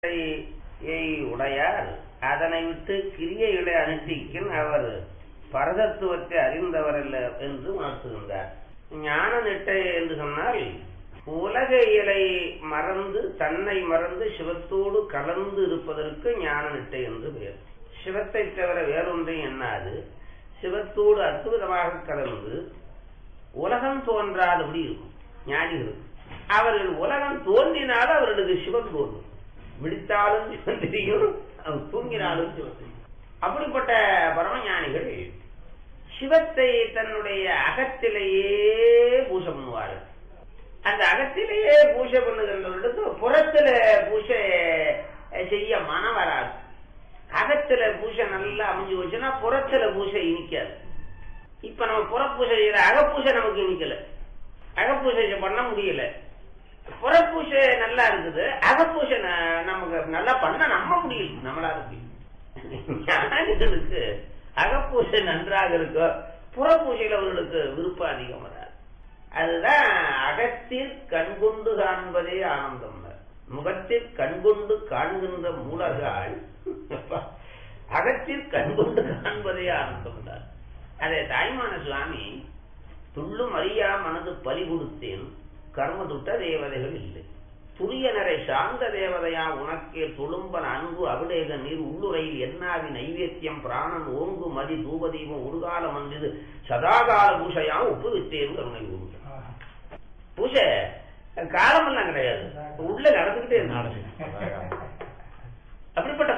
யை உடையார் அதனை விட்டு கிரியைகளை அனுஷ்டிக்கின் அவர் பரதத்துவத்தை அறிந்தவரல்ல என்று உணர்த்துகின்றார் ஞான நிட்டை என்று சொன்னால் உலக இயலை மறந்து தன்னை மறந்து சிவத்தோடு கலந்து இருப்பதற்கு ஞான நிட்டை என்று பெயர் சிவத்தை தவிர வேறொன்றையும் எண்ணாது சிவத்தோடு அற்புதமாக கலந்து உலகம் தோன்றாதபடி இருக்கும் ஞானிகளுக்கு அவர்கள் உலகம் தோன்றினாலும் அவர்களுக்கு சிவன் தோன்றும் விழித்தாலும் சிவன் தெரியும் அவர் தூங்கினாலும் சிவன் தெரியும் அப்படிப்பட்ட பரமஞானிகள் சிவத்தை தன்னுடைய அகத்திலேயே பூஜை பண்ணுவார்கள் அந்த அகத்திலேயே பூஜை பண்ணுகின்றவர்களுக்கு புறத்துல பூஜை செய்ய மனம் வராது அகத்துல பூஜை நல்லா அமைஞ்சு வச்சுன்னா புறத்துல பூஜை இனிக்காது இப்ப நம்ம புறப்பூஜை செய்யற அகப்பூஜை நமக்கு இனிக்கல அகப்பூஜை பண்ண முடியல புறப்பூஜை நல்லா இருக்குது அகப்பூஜை நமக்கு நல்லா பண்ண நம்ப முடியல நம்மளால ஞானிகளுக்கு அகப்பூஜை நன்றாக இருக்கோ புறப்பூஜையில் அவர்களுக்கு விருப்பம் அதிகம் வராது அதுதான் அகத்தில் கண்கொண்டு காண்பதே ஆனந்தம் முகத்தில் கண்கொண்டு காண்கின்ற மூலகால் அகத்தில் கண்கொண்டு காண்பதே ஆனந்தம் அதே தாய்மான சுவாமி துள்ளும் அறியா மனது பலி கொடுத்தேன் கர்ம துட்ட தேவதைகள் இல்லை துரியனரை சார்ந்த தேவதையா உனக்கே துளும்பன் அன்பு அபிடேக நீர் உள்ளுரையில் என்னாவி நைவேத்தியம் பிராணன் ஓங்கு மதி தூபதீபம் உருகாலம் வந்தது சதாகால பூஷையா ஒப்புவித்தேன் கருணை கூறு பூஜை காலமெல்லாம் கிடையாது உள்ள நடந்துகிட்டே அப்படிப்பட்ட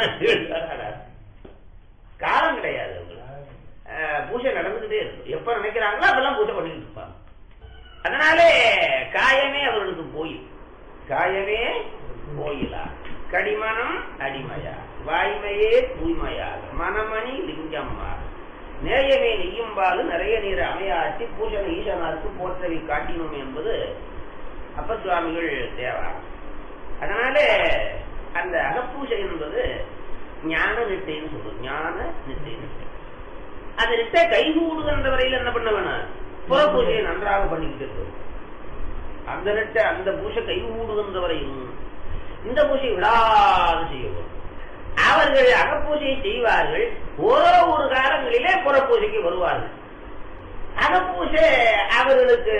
காலம் கிடையாது பூஜை நடந்துகிட்டே இருக்கும் எப்ப நினைக்கிறாங்களோ அதெல்லாம் பூஜை பண்ணிட்டு இருப்பாங்க அதனாலே காயமே அவர்களுக்கு போயும் காயமே போயிலா கடிமனம் அடிமையா வாய்மையே தூய்மையாக மனமணி லிங்கம்மா நேயமே நெய்யும்பாலு நிறைய நீர் அமையாற்றி பூஷண ஈசனாருக்கு போற்றவை காட்டினோம் என்பது அப்பசுவாமிகள் தேவா அதனால அந்த அகப்பூஜை என்பது ஞான நிட்டைன்னு சொல்லுவோம் ஞான நிட்டை அந்த நிட்டை கைகூடுகின்ற வரையில் என்ன பண்ண வேணும் புறப்பூஜையை நன்றாக பண்ணிக்கிட்டு அந்த நெட்டை அந்த பூஜை கைகூடுகின்ற வரையும் இந்த பூஜை விடாது செய்யவும் அவர்கள் அகப்பூஜையை செய்வார்கள் ஓரோ ஒரு காலங்களிலே புறப்பூஜைக்கு வருவார்கள் அகப்பூஜை அவர்களுக்கு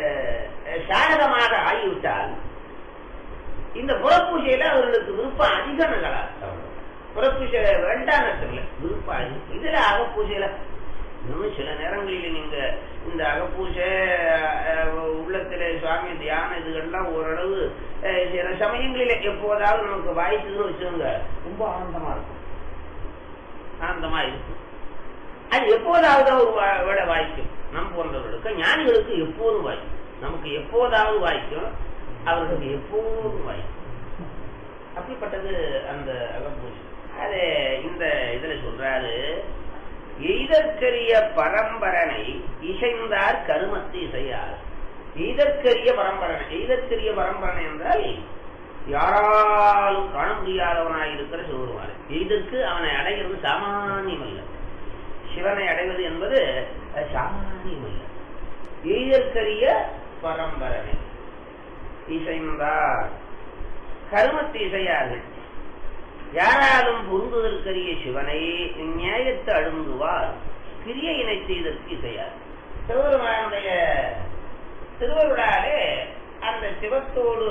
சாதகமாக ஆகிவிட்டால் இந்த புறப்பூஜையில அவர்களுக்கு விருப்பம் அதிக நகலா புறப்பூஜை வேண்டாம் விருப்பம் இதுல அகப்பூஜையில இன்னும் சில நேரங்களில் நீங்க இந்த அகப்பூஜை உள்ளத்துல சுவாமி தியானம் இதுகள்லாம் ஓரளவு சில சமயங்களில் எப்போதாவது நமக்கு வாய்க்குன்னு வச்சுங்க ரொம்ப ஆனந்தமா இருக்கும் ஆனந்தமா இருக்கும் அது எப்போதாவது ஒரு விட வாய்க்கும் நம் போன்றவர்களுக்கு ஞானிகளுக்கு எப்போதும் வாய்க்கும் நமக்கு எப்போதாவது வாய்க்கும் அவர்களுக்கு எப்போதும் வாய்க்கும் அப்படிப்பட்டது அந்த அகப்பூஜை அது இந்த இதுல சொல்றாரு எய்தற்கரிய பரம்பரனை இசைந்தார் கருமத்து இசையார் எய்தற்கரிய பரம்பரனை எய்தற்கரிய பரம்பரனை என்றால் யாராலும் காண முடியாதவனாய் இருக்கிற சிவருமாறு எய்தற்கு அவனை அடைகிறது சாமானியம் அல்ல சிவனை அடைவது என்பது சாமானியம் அல்ல எய்தற்கரிய பரம்பரனை இசைந்தார் கருமத்து இசையார்கள் யாராலும் பொருந்துதற்கரிய சிவனை நியாயத்தை அழுந்துவார் கிரியையினை செய்தற்கு இசையார் சிவபெருமானுடைய திருவருளாலே அந்த சிவத்தோடு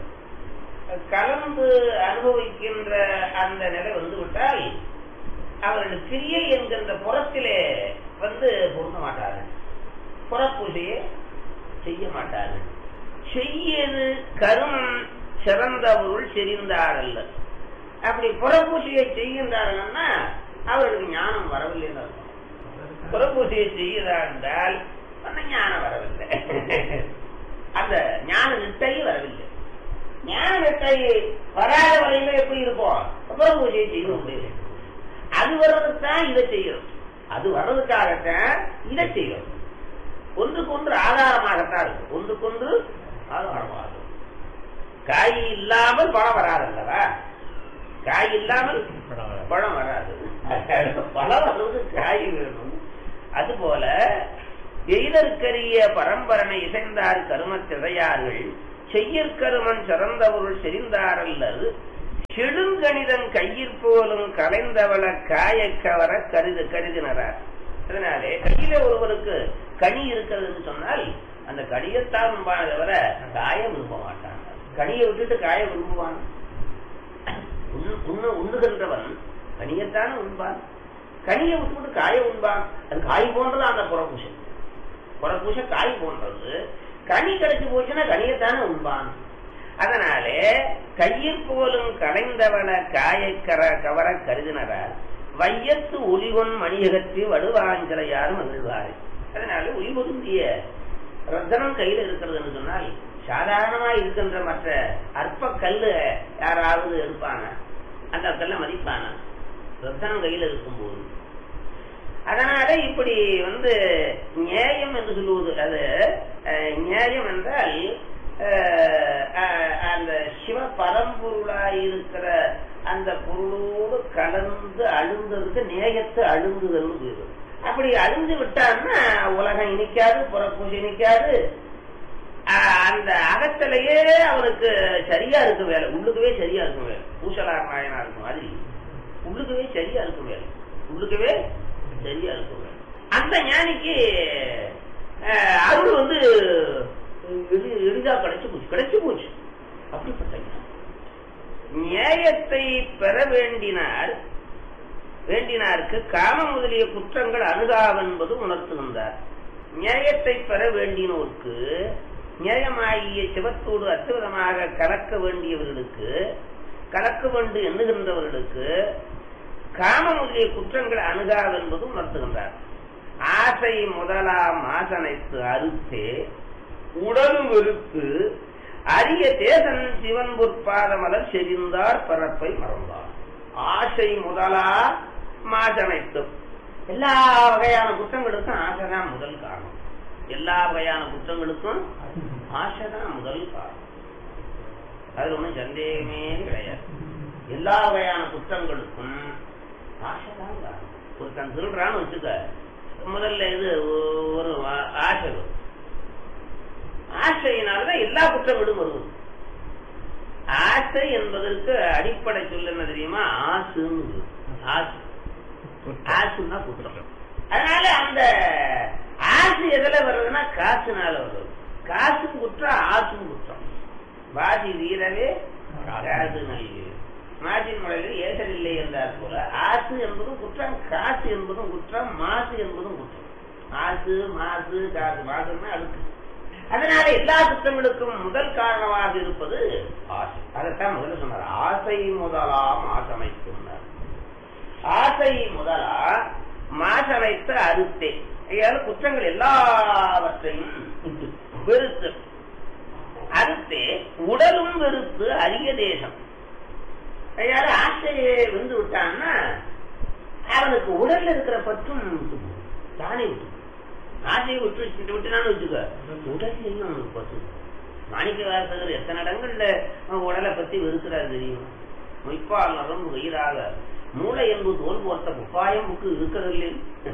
கலந்து அனுபவிக்கின்ற அந்த நிலை வந்து விட்டால் அவர்கள் கிரியை என்கின்ற புறத்திலே வந்து பொருந்த மாட்டார்கள் புறப்பூஜையை செய்ய மாட்டார்கள் செய்யது கருமம் சிறந்த பொருள் செறிந்தாரல்ல அப்படி புறப்பூசையை செய்கின்றார்கள்னா அவர்களுக்கு ஞானம் வரவில்லை புறப்பூசையை செய்கிறார் என்றால் ஞானம் வரவில்லை அந்த ஞான நிட்டையும் வரவில்லை ஞான நிட்டை வராத வரையில எப்படி இருப்போம் புறப்பூசையை செய்ய முடியல அது வர்றதுக்கு தான் இதை செய்யணும் அது வர்றதுக்காகத்தான் இதை செய்யணும் ஒன்றுக்கு ஒன்று ஆதாரமாகத்தான் இருக்கும் ஒன்றுக்கொன்று ஆதாரமாக காய் இல்லாமல் பணம் வராதல்லவா காய் இல்லாமல் பழம் வராது பழம் வர்றது காய் வேணும் அதுபோல எய்தற்கரிய பரம்பரனை இசைந்தார் கருமத்திழையார்கள் செய்யற்கருமன் சிறந்த பொருள் செறிந்தாரல்லது கருங்கணிதன் கையிற் போலும் கலைந்தவள காய கவர கருது கருதினரார் அதனாலே கையில ஒருவருக்கு கனி இருக்கிறதுன்னு சொன்னால் அந்த கனியத்தான் விரும்பான தவிர காய விரும்ப மாட்டான் கனியை விட்டுட்டு காய விரும்புவான் உண்ணு- உண்ணு- உண்ணுகின்றவன் கனியத்தானே உண்பான் கனியை விட்டுவிட்டு காய உண்பான் அது காய் போன்றது அந்த புறப்பூசை புறப்பூசை காய் போன்றது கனி கிடைச்சு போச்சுன்னா கனியத்தானே உண்பான் அதனாலே கையில் போலும் கலைந்தவன காயை கர கவர கருதினரார் வையத்து ஒளிவன் மணியகத்தி வடுவாஞ்சலையார் மகிழ்வாரு அதனால ஒளி பொருந்திய ரத்தனம் கையில இருக்கிறதுன்னு சொன்னால் சாதாரணமா இருக்கின்ற மற்ற அற்ப கல்லு யாராவது எடுப்பான அந்த கல்ல மதிப்பான ரத்தனம் கையில இருக்கும்போது அதனால இப்படி வந்து நியாயம் என்று சொல்லுவது அது அஹ், நியாயம் என்றால் அஹ், அஹ், அந்த சிவ பரம்பொருளாய் இருக்கிற அந்த பொருளோடு கலந்து அழுந்ததுக்கு நேயத்து அழுந்துதல் பேரு அப்படி அழுந்து விட்டான்னா உலகம் இனிக்காது புறப்பூசி இனிக்காது அஹ், அந்த அகத்திலேயே அவனுக்கு சரியா இருக்கும் வேலை உள்ளுக்கவே சரியா இருக்கும் வேலை பூசலார் நாயனா இருக்கும் மாதிரி உள்ளுக்கவே சரியா இருக்கும் வேலை உள்ளுக்கவே சரியா இருக்கும் வேலை அந்த ஞானிக்கு அஹ், அருள் வந்து எளி- எளிதா கிடைச்சு போச்சு கிடைச்சு போச்சு அப்படிப்பட்ட ஞானம். நியாயத்தை பெற வேண்டினார் வேண்டினார்க்கு காம முதலிய குற்றங்கள் அணுகாவென்பது உணர்த்துகின்றார் நியாயத்தை பெற வேண்டினோர்க்கு நியாயமாகிய சிவத்தோடு அற்புதமாக கலக்க வேண்டியவர்களுக்கு கலக்க வேண்டும் எண்ணுகின்றவர்களுக்கு காம முதலிய குற்றங்கள் அணுகாவென்பது உணர்த்துகின்றார் ஆசை முதலாம் ஆசனைத்து அறுத்தே உடலும் வெறுத்து அரிய தேசன் சிவன் பொற்பாதமலர் செறிந்தார் பரப்பை மறந்தார் ஆசை முதலா மாசனைத்தும் எல்லா வகையான குற்றங்களுக்கும் ஆசைதான் முதல் காரணம் எல்லா வகையான குற்றங்களுக்கும் ஆசைதான் முதல் காரணம் அதுல ஒண்ணும் சந்தேகமே கிடையாது எல்லா வகையான குற்றங்களுக்கும் ஆசைதான் காரணம் ஒருத்தன் திருடுறான்னு வச்சுக்க முதல்ல இது ஒ- ஒரு ஆ- ஆசை வரும். ஆசையினால்தான் எல்லா குற்றங்களும் வருவது ஆசை என்பதற்கு அடிப்படை சொல்ல என்ன தெரியுமா ஆசுன்னு ஆசு ஆசுன்னா குற்றம் அதனால அந்த ஆசு எதுல வருதுன்னா காசுனால வருது காசும் குற்றம் ஆசும் குற்றம் வாதி வீரவே காசு நல்கு மாசின் மலையில் ஏசல் இல்லை என்றார் போல ஆசு என்பதும் குற்றம் காசு என்பதும் குற்றம் மாசு என்பதும் குற்றம் ஆசு மாசு காசு மாசுன்னா அடுக்கு அதனால எல்லா குற்றங்களுக்கும் முதல் காரணமாக இருப்பது ஆசை அதைத்தான் முதல்ல சொன்னார் ஆசை முதலாம் ஆசமைத்துள்ளார் ஆசை முதலா மாசமைத்து அறுத்தே ஐயாவது குற்றங்கள் எல்லாவற்றையும் விட்டு வெறுத்து அறுத்தே உடலும் வெறுத்து அரிய தேசம் ஐயாவது ஆசையை விழுந்து விட்டான்னா அவனுக்கு உடல்ல இருக்கிற பற்றும் விட்டு போகும். தானே விட்டு போகும். ஆசையை விட்டு வச்சுட்டு விட்டுனான்னு வச்சுக்க உடல்லையும் அவனுக்கு பற்று மாணிக்க வாசகர் எத்தனை இடங்கள்ல அவன் உடலை பத்தி வெறுக்கிறார் தெரியும் மொய்ப்பால் நரம்பு வயிறாக மூளை என்பது தோல் போர்த்த உப்பாயம் புக்கு இருக்கிறதில்லை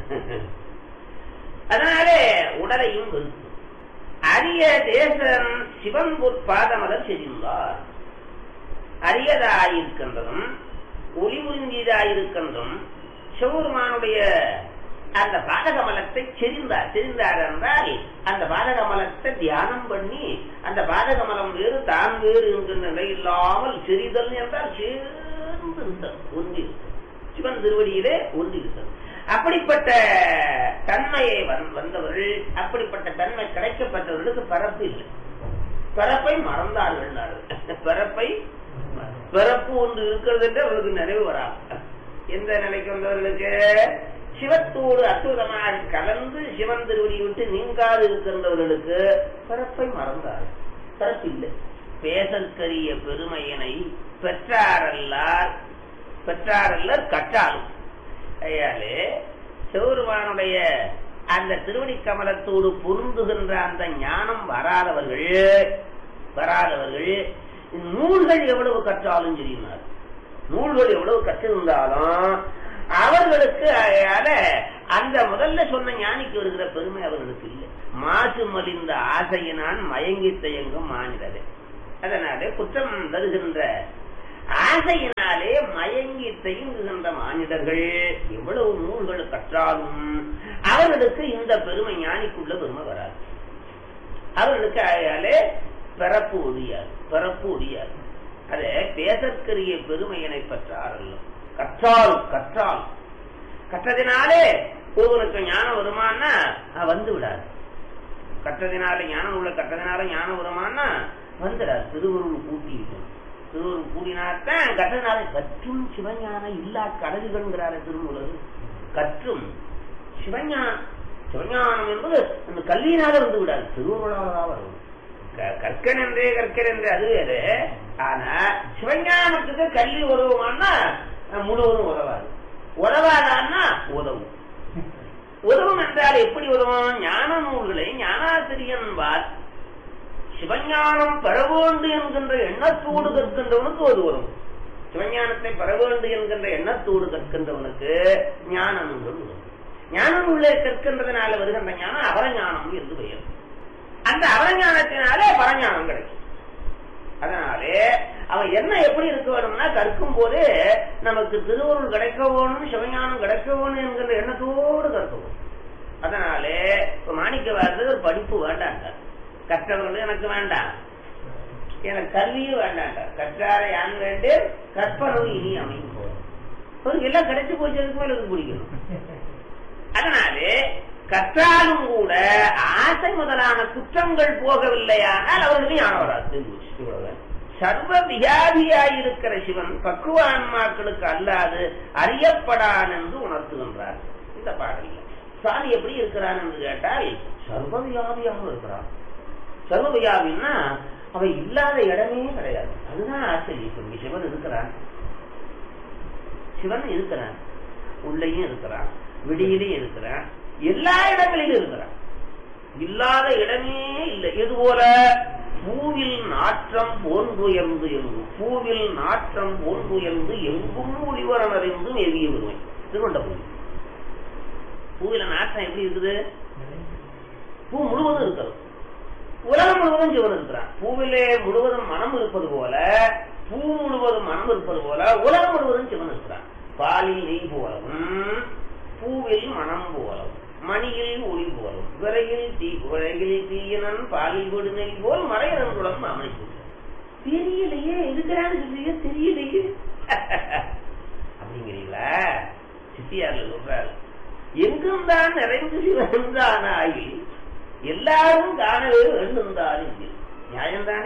அதனாலே உடலையும் வெறுத்து அரிய தேசம் சிவன் பாதமலர் செறிந்தார் அரியதாயிருக்கின்றதும் ஒளி உறிந்தியதாயிருக்கின்றும் சிவபெருமானுடைய அந்த பாதகமலத்தை செறிந்தார் செறிந்தார் என்றால் அந்த பாதகமலத்தை தியானம் பண்ணி அந்த பாதகமலம் வேறு தான் வேறு என்கின்ற நிலை இல்லாமல் செறிதல் என்றால் சேர்ந்து இருத்தல் ஒன்றி சிவன் திருவடியிலே ஒன்றி இருத்தல் அப்படிப்பட்ட தன்மையை வந்- வந்தவர்கள் அப்படிப்பட்ட தன்மை கிடைக்கப்பட்டவர்களுக்கு பரப்பு இல்லை பிறப்பை மறந்தார்கள் பிறப்பை பிறப்பு ஒன்று இருக்கிறது என்று அவர்களுக்கு நிறைவு வராது எந்த நிலைக்கு வந்தவர்களுக்கு சிவத்தோடு அற்புதமாக கலந்து சிவன் திருவடி விட்டு நீங்காது இருக்கின்றவர்களுக்கு பிறப்பை மறந்தார் பிறப்பு இல்லை பேசற்கரிய பெருமையினை பெற்றாரல்லார் பெற்றாரல்லர் கற்றாலும் ஐயாலே சிவருமானுடைய அந்த திருவடி கமலத்தோடு பொருந்துகின்ற அந்த ஞானம் வராதவர்கள் வராதவர்கள் நூல்கள் எவ்வளவு கற்றாலும் தெரியுமார் நூல்கள் எவ்வளவு கற்றிருந்தாலும் அவர்களுக்கு அதால அந்த முதல்ல சொன்ன ஞானிக்கு வருகிற பெருமை அவர்களுக்கு இல்லை மாசு மலிந்த ஆசையினான் மயங்கி தயங்கும் மாநிலரே அதனால குற்றம் தருகின்ற ஆசையினாலே மயங்கி தெய்ங்குகின்ற மானிடர்கள் எவ்வளவு நூல்கள் கற்றாலும் அவர்களுக்கு இந்த பெருமை ஞானிக்குள்ள பெருமை வராது அவர்களுக்கு ஆகையாலே பிறப்பு ஒழியாது பிறப்பு ஒழியாது அதே பேசற்கரிய பெருமையினை பெற்றாரல்ல கற்றால் கற்றால் கற்றதினாலே ஒருவனுக்கு ஞானம் வருமானா அது வந்து விடாது கற்றதினால ஞானம் உள்ள கற்றதினால ஞானம் வருமானா வந்துடாது திருவருள் கூட்டியிருக்கும் திருவருள் கூடினாத்தான் கற்றதினால கற்றும் சிவஞானம் இல்லா கடல்கள்ங்கிறார திருமூலர் கற்றும் சிவஞானம் சிவஞானம் என்பது அந்த கல்வியினால வந்து விடாது திருவருளாலதான் வரும் க- கற்கன் என்றே கற்கன் என்றே அது வேறு ஆனா சிவஞானத்துக்கு கல்வி உதவுமானா அஹ், முழுவதும் உதவாது உதவாதான்னா உதவும் உதவும் என்றால் எப்படி உதவும் ஞான நூல்களை ஞானாசிரியன்பார் சிவஞானம் பெற வேண்டும் என்கின்ற எண்ணத்தோடு கற்கின்றவனுக்கு அது வரும் சிவஞானத்தை பெற வேண்டும் என்கின்ற எண்ணத்தோடு கற்கின்றவனுக்கு ஞான நூல்கள் வரும் ஞான நூலை கற்கின்றதுனால வருகின்ற ஞானம் அபரஞானம் என்று பெயர் அந்த அபரஞானத்தினாலே பரஞானம் கிடைக்கும் அதனாலே அவன் என்ன எப்படி இருக்க வேணும்னா கற்கும் போது நமக்கு திருவருள் கிடைக்க வேணும் சிவஞானம் கிடைக்க வேணும் என்கின்ற எண்ணத்தோடு கற்க வேணும் அதனாலே இப்ப மாணிக்க வாசகர் படிப்பு வேண்டாங்க கற்றவர்கள் எனக்கு வேண்டாம் எனக்கு கல்வியும் வேண்டாங்க கற்றாரை யான் வேண்டு கற்பனவு இனி அமையும் போதும் அவருக்கு எல்லாம் கிடைச்சு போச்சு அதுக்கு மேல எனக்கு பிடிக்கணும் அதனாலே கற்றாலும் கூட ஆசை முதலான குற்றங்கள் போகவில்லையானால் அவர்களுக்கு ஞானம் வராது தெரிஞ்சு வச்சு, இவ்வளவுதான். சர்வ வியாதியாயிருக்கிற சிவன் பக்குவ ஆன்மாக்களுக்கு அல்லாது அறியப்படான் என்று உணர்த்துகின்றார் இந்த பாடலில் சுவாமி எப்படி இருக்கிறான் என்று கேட்டால் சர்வ வியாதியாக இருக்கிறான் சர்வ வியாதின்னா அவன் இல்லாத இடமே கிடையாது அதுதான் ஆச்சரியம் இப்ப இங்க சிவன் இருக்கிறான் சிவன் இருக்கிறான் உள்ளேயும் இருக்கிறான் விடியிலையும் இருக்கிறான் எல்லா இடங்களிலும் இருக்கிறான் இல்லாத இடமே இல்லை இது போல பூவில் நாற்றம் போன்றுயர்ந்து எங்கும் பூவில் நாற்றம் போன்றுயர்ந்து எங்கும் ஒளிவரன் அறிந்தும் எரிய விடுமை திருவண்டபுரி பூவில நாற்றம் எப்படி இருக்குது பூ முழுவதும் இருக்கிறது உலகம் முழுவதும் சிவன் இருக்கிறான் பூவிலே முழுவதும் மனம் இருப்பது போல பூ முழுவதும் மனம் இருப்பது போல உலகம் முழுவதும் சிவன் இருக்கிறான் பாலில் நெய் போலவும் பூவில் மனம் போலவும் மணியில் ஒளி போலும் விரையில் தீ விரையில் தீயினன் பாலில் விடு நெய் போல் மறையனன் குளம் அமைப்பு தெரியலையே இருக்கிறான்னு சொல்றீங்க தெரியலையே அப்படிங்கிறீங்களா சித்தியார்ல சொல்றாரு எங்கும் தான் நிறைந்து சிவன் ஆகி எல்லாரும் காணவே வேண்டும் தான் நியாயம் தானே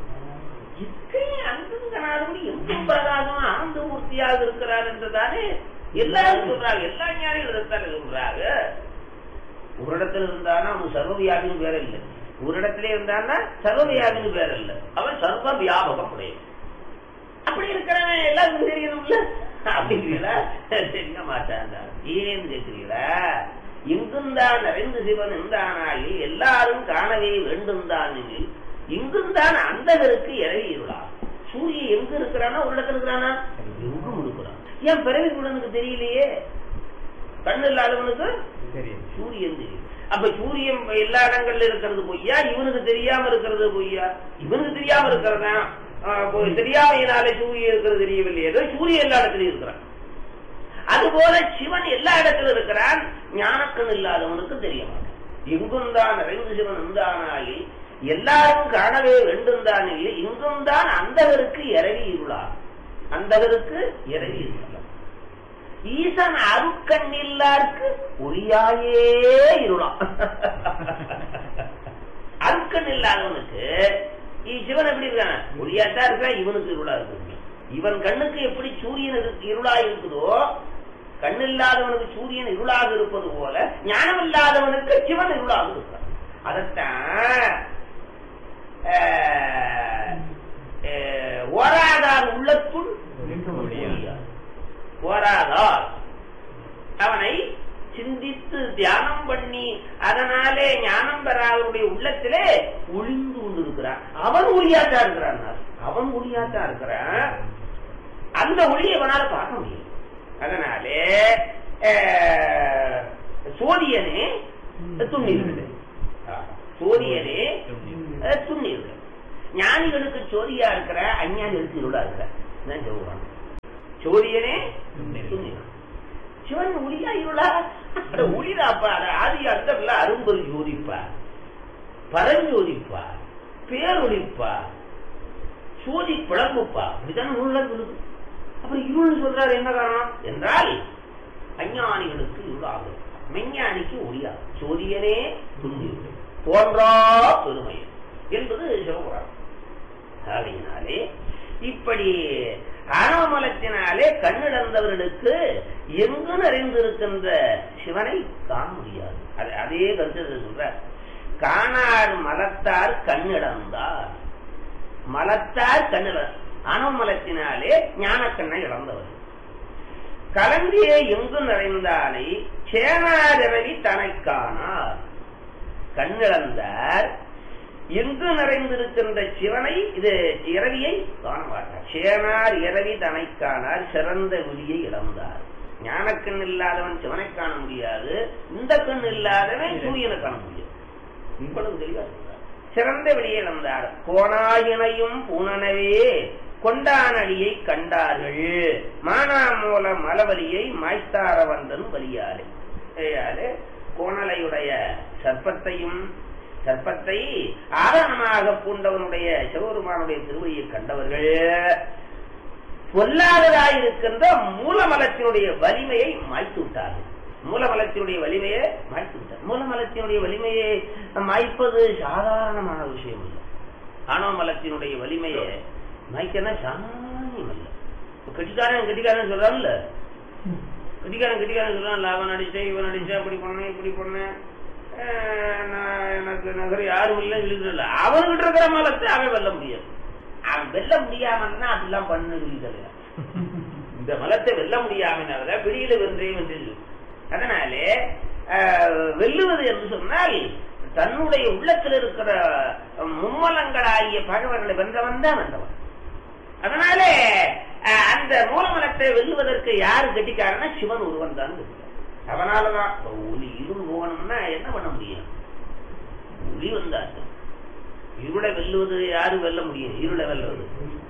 இத்தனை அன்பும் கனாரும் எங்கும் பிரகாசம் ஆனந்த மூர்த்தியாக இருக்கிறார் என்றுதானே எல்லாரும் சொல்றாங்க எல்லா ஞானிகள் இருந்தாலே சொல்றாங்க ஒரு இடத்துல இருந்தானா அவன் சர்வவியாபின்னு பேர இல்லை ஒரு இடத்துல இருந்தான்னா சர்வவியாபின்னு பேர இல்லை அவன் சர்வ வியாபகம் உடையவன் அப்படி இருக்கிறவன் எல்லாருக்கும் தெரியணும்ல அப்படிங்கிறீங்களா தெரிய மாட்டாங்க ஏன்னு கேட்கிறீங்களா இங்கும் தான் நிறைந்து சிவன் இருந்தானாகி எல்லாரும் காணவே வேண்டும் தான் இங்கும் தான் அந்தகருக்கு இறவி இருளா சூரியன் எங்க இருக்கிறானா ஒரு இடத்துல இருக்கிறானா எங்கும் இருக்கிறான் ஏன் பிறவி குடனுக்கு தெரியலையே கண்ணு இல்லாதவனுக்கு சூரியன் தெரியும் அப்ப சூரியன் எல்லா இடங்கள்ல இருக்கிறது பொய்யா இவனுக்கு தெரியாம இருக்கிறது பொய்யா இவனுக்கு தெரியாம இருக்கிறதா தெரியாமையினாலே சூரியன் இருக்கிறது தெரியவில்லை ஏதோ சூரியன் எல்லா இடத்துலயும் இருக்கிறான் அதுபோல சிவன் எல்லா இடத்துல இருக்கிறான் ஞானக்கண் இல்லாதவனுக்கு தெரிய மாட்டான் எங்கும் தான் நிறைந்து சிவன் இருந்தானாகி எல்லாரும் காணவே வேண்டும் தான் இல்லை இங்கும் தான் அந்தகருக்கு இறவி இருளா அந்தகருக்கு இறவி இருளா ஈசன் அருக்கண் இல்லாருக்கு ஒளியாயே இருளாம் அருக்கண் இல்லாதவனுக்கு சிவன் எப்படி இருக்கான் ஒளியாட்டா இருக்கான் இவனுக்கு இருளா இருக்கு இவன் கண்ணுக்கு எப்படி சூரியன் இருளா இருக்குதோ கண் இல்லாதவனுக்கு சூரியன் இருளாக இருப்பது போல ஞானம் இல்லாதவனுக்கு சிவன் இருளாக இருக்கிறான் அதத்தான் ஓராதார் உள்ளத்துள் ஓராதார் அவனை சிந்தித்து தியானம் பண்ணி அதனாலே ஞானம் பெறாதவருடைய உள்ளத்திலே ஒளிந்து கொண்டிருக்கிறான் அவன் ஒளியாத்தான் இருக்கிறான் அவன் ஒளியாத்தான் இருக்கிறான் அந்த ஒளியை அவனால பார்க்க முடியும் அதனாலே சோதியனே துண்ணீர்கள் சோதியனே துண்ணீர்கள் ஞானிகளுக்கு சோதியா இருக்கிற அஞ்ஞானிகளுக்கு இருளா இருக்கிற இதுதான் சிவபுராணம் சோதியனே துண்ணினான் சிவன் ஒளியா இருளா அட ஒளிதாப்பா அட ஆதி அந்தர்ல அரும்பொரு ஜோதிப்பா பரஞ்சோதிப்பா பேரொழிப்பா சோதி பிளம்புப்பா இப்படித்தான் நூல்ல சொல்லுது அப்புறம் இருள்னு சொல்றாரு என்ன காரணம் என்றால் அஞ்ஞானிகளுக்கு இருளாகும் மெஞ்ஞானிக்கு ஒளியாகும் சோதியனே துண்டி தோன்றா பெருமை என்பது சிவபுராணம் ஆகையினாலே இப்படி ஆணவமலத்தினாலே கண்ணிழந்தவர்களுக்கு எங்கு நிறைந்திருக்கின்ற சிவனை காண முடியாது அது அதே கருத்து சொல்ற காணார் மலத்தார் கண்ணிழந்தார் மலத்தார் கண்ணிழ ஆணவமலத்தினாலே ஞானக்கண்ணை இழந்தவர் கலந்தியே எங்கு நிறைந்தானை சேனாரவி தனை காணார் கண்ணிழந்தார் எங்கு நிறைந்திருக்கின்ற சிவனை இது இரவியை காண மாட்டார் சேனார் இரவி தனை காணார் சிறந்த விழியை இழந்தார் ஞானக்கண் இல்லாதவன் சிவனை காண முடியாது இந்த கண் இல்லாதவன் சூரியனை காண முடியாது இவ்வளவு தெளிவா சொல்றார் சிறந்த வெளியை இழந்தார் கோணாயினையும் பூனனவே கொண்டானடியை கண்டார்கள் மானாமூல மலவலியை மாய்த்தாரவந்தன் வலியாலே ஏயாலே கோணலையுடைய சர்ப்பத்தையும் சர்ப்பத்தை ஆதாரமாக பூண்டவனுடைய சிவபெருமானுடைய திருவடியை கண்டவர்கள் பொல்லாததாயிருக்கின்ற மூலமலத்தினுடைய வலிமையை மாய்த்து விட்டார்கள் மூலமலத்தினுடைய வலிமையை மாய்த்து விட்டார் மூலமலத்தினுடைய வலிமையை மாய்ப்பது சாதாரணமான விஷயம் இல்லை ஆணவ மலத்தினுடைய வலிமையை மாய்க்கனா சாமானியம் இல்லை கட்டிக்காரன் கட்டிக்காரன் சொல்றான்ல கட்டிக்காரன் கட்டிக்காரன் சொல்றான் அவன் அடிச்சேன் இவன் அடிச்சேன் அப்படி பண்ணேன் இப்படி பண்ணேன் நான் எனக்கு நகர் யாரும் இல்லை இழுக்கல அவன்கிட்ட இருக்கிற மலத்தை அவன் வெல்ல முடியாது அவன் வெல்ல முடியாமன்னா அதெல்லாம் பண்ண இழுக்கல இந்த மலத்தை வெல்ல முடியாமனால வெளியில வென்றே வென்று அதனாலே வெல்லுவது என்று சொன்னால் தன்னுடைய உள்ளத்தில் இருக்கிற மும்மலங்களாகிய பகவர்களை வென்றவன் தான் வென்றவன் அதனாலே அந்த மூலமலத்தை வெல்லுவதற்கு யாரு கட்டிக்காரன்னா சிவன் ஒருவன் தான் அவனாலதான் ஒளி இருள் போகணும்னா என்ன பண்ண முடியும் ஒளி வந்தாச்சு இருளை வெல்லுவது யாரு வெல்ல முடியும் இருளை வெல்லுவது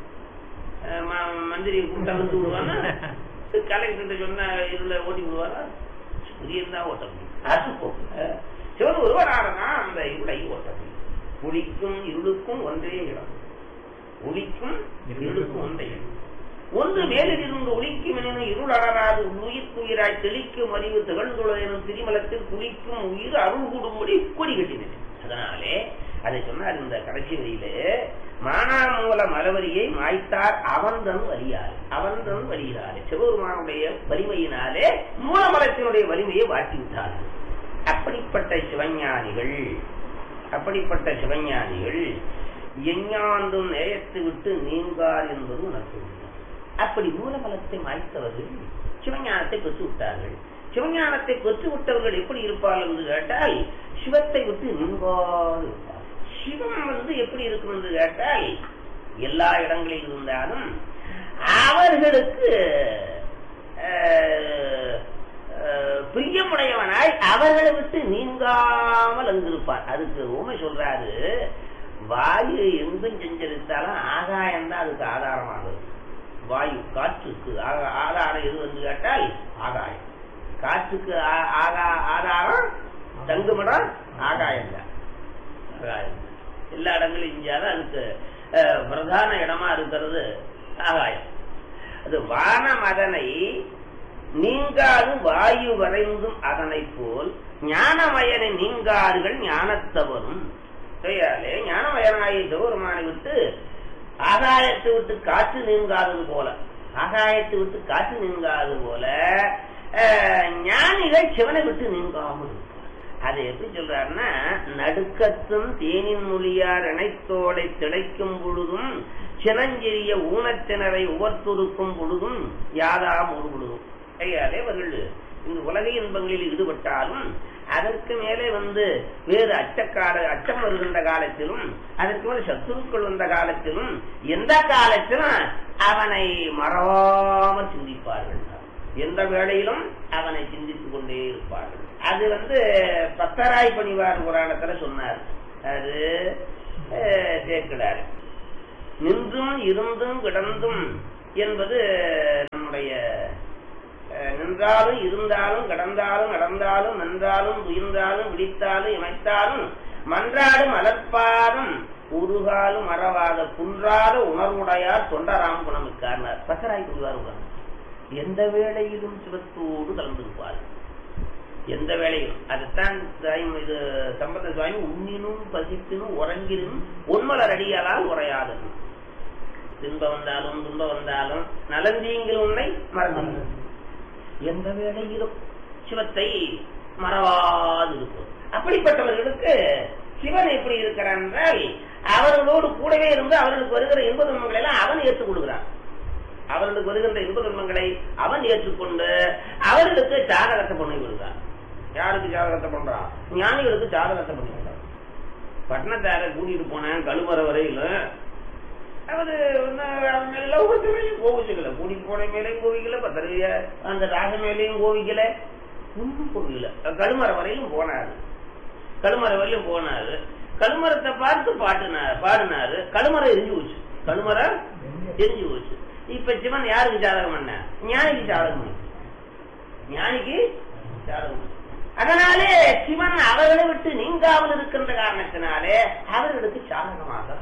மந்திரி கூட்ட வந்து விடுவானா கலெக்டர் சொன்னா இருளை ஓட்டி விடுவாரா சூரியன் தான் ஓட்ட முடியும் அது போக சிவன் ஒருவராகதான் அந்த இருளை ஓட்ட முடியும் ஒளிக்கும் இருளுக்கும் ஒன்றே இடம் ஒளிக்கும் இருளுக்கும் ஒன்றே இடம் ஒன்று மேலிருந்து ஒளிக்கும் எனும் இருள் அடராது உயிர்க்குயிராய் தெளிக்கும் அறிவு திகழ்ந்துள்ள எனும் திரிமலத்தில் குளிக்கும் உயிர் அருள் கூடும்படி கொடி கட்டினேன் அதனாலே அதை சொன்னார் இந்த கடைசி வரியிலே மானாமூல மலவரியை மாய்த்தார் அவன்தன் வலியார் அவன்தன் வலியினாலே சிவபெருமானுடைய வலிமையினாலே மூலமலத்தினுடைய வலிமையை வாட்டி விட்டார்கள் அப்படிப்பட்ட சிவஞானிகள் அப்படிப்பட்ட சிவஞானிகள் எஞ்ஞாண்டும் நேயத்து விட்டு நீங்கார் என்பது உனக்கு அப்படி மூலமலத்தை மாய்த்தவர்கள் சிவஞானத்தை பெற்று விட்டார்கள் சிவஞானத்தை பெற்று விட்டவர்கள் எப்படி இருப்பார்கள் என்று கேட்டால் சிவத்தை விட்டு நீங்காது இருப்பார் சிவம் வந்து எப்படி இருக்கும் என்று கேட்டால் எல்லா இடங்களில் இருந்தாலும் அவர்களுக்கு பிரியமுடையவனாய் அவர்களை விட்டு நீங்காமல் அங்கிருப்பார் அதுக்கு உண்மை சொல்றாரு வாயு எங்கும் செஞ்சரித்தாலும் ஆகாயம் தான் அதுக்கு ஆதாரமானது வாயு காற்றுக்கு ஆதாரம் எது என்று கேட்டால் ஆகாயம் காற்றுக்கு ஆதாரம் தங்குமடம் ஆகாயம் தான் ஆகாயம் எல்லா இடங்களும் இஞ்சாதான் அதுக்கு பிரதான இடமா இருக்கிறது ஆகாயம் அது வானம் அதனை நீங்காது வாயு வரைந்தும் அதனை போல் ஞானமயனை நீங்கார்கள் ஞானத்தவரும் கையாலே ஞானமயனாய சிவபெருமானை விட்டு ஆகாயத்தை விட்டு காற்று நீங்காதது போல ஆகாயத்தை விட்டு காற்று நீங்காதது போல ஞானிகள் சிவனை விட்டு நீங்காமல் அதை எப்படி சொல்றாருன்னா நடுக்கத்தும் தேனின் மொழியார் இணைத்தோடை திளைக்கும் பொழுதும் சினஞ்செறிய ஊனத்தினரை உவர்த்துருக்கும் பொழுதும் யாதாம் ஒரு பொழுதும் கையாலே அவர்கள் இந்த உலக இன்பங்களில் ஈடுபட்டாலும் அதற்கு மேலே வந்து வேறு அச்சக்கால அச்சம் வருகின்ற காலத்திலும் அதற்கு மேலே சத்துருக்கள் வந்த காலத்திலும் எந்த காலத்திலும் அவனை மறவாமல் சிந்திப்பார்கள் எந்த வேளையிலும் அவனை சிந்தித்துக் கொண்டே இருப்பார்கள் அது வந்து பத்தராய் பணிவார் புராணத்துல சொன்னார் அது சேர்க்கிறார் நின்றும் இருந்தும் கிடந்தும் என்பது நம்முடைய அஹ், நின்றாலும் இருந்தாலும் கடந்தாலும் நடந்தாலும் நின்றாலும் துயின்றாலும் விழித்தாலும் இமைத்தாலும் மன்றாடும் அலற்பாதம் உருகாலும் மறவாத குன்றாத உணர்வுடையார் தொண்டராம் குணமிக்கார் பசராய் புரிவார் எந்த வேளையிலும் சிவத்தோடு கலந்திருப்பார் எந்த வேளையிலும் அதுதான் தாயும் இது சம்பந்த சுவாமி உண்ணினும் பசிப்பினும் உறங்கினும் உண்மலர் அடியாலால் உரையாதது துன்ப வந்தாலும் துன்ப வந்தாலும் நலந்தீங்கில் உன்னை மறந்து எந்த வேளையிலும் சிவத்தை மறவாது இருக்கும் அப்படிப்பட்டவர்களுக்கு சிவன் எப்படி இருக்கிறான் என்றால் அவர்களோடு கூடவே இருந்து அவர்களுக்கு வருகிற இன்ப துன்பங்களை எல்லாம் அவன் ஏற்றுக் கொடுக்கிறான் அவர்களுக்கு வருகின்ற இன்ப துன்பங்களை அவன் ஏற்றுக்கொண்டு அவர்களுக்கு ஜாதகத்தை பண்ணி விடுகிறான் யாருக்கு ஜாதகத்தை பண்றான் ஞானிகளுக்கு ஜாதகத்தை பண்ணி விடுறான் பட்டணத்தார கூட்டிட்டு போனேன் கழுமர வரையில அவரு வந்து அவன் மேல ஒவ்வொருத்தரையும் கோவிச்சுக்கல கூட்டிட்டு போன மேலேயும் கோவிக்கல பத்திரைய அந்த ராக மேலேயும் கோவிக்கல ஒன்றும் கோவிக்கல கழுமர வரையிலும் போனாரு கழுமர வரையிலும் போனாரு கழுமரத்தை பார்த்து பாட்டுனாரு பாடினாரு கழுமரம் எரிஞ்சு போச்சு கழுமரம் எரிஞ்சு போச்சு இப்ப சிவன் யாருக்கு ஜாதகம் பண்ண ஞானிக்கு ஜாதகம் பண்ணு ஞானிக்கு ஜாதகம் பண்ணு. அதனாலே சிவன் அவர்களை விட்டு நீங்காமல் இருக்கின்ற காரணத்தினாலே அவர்களுக்கு சாதகமாக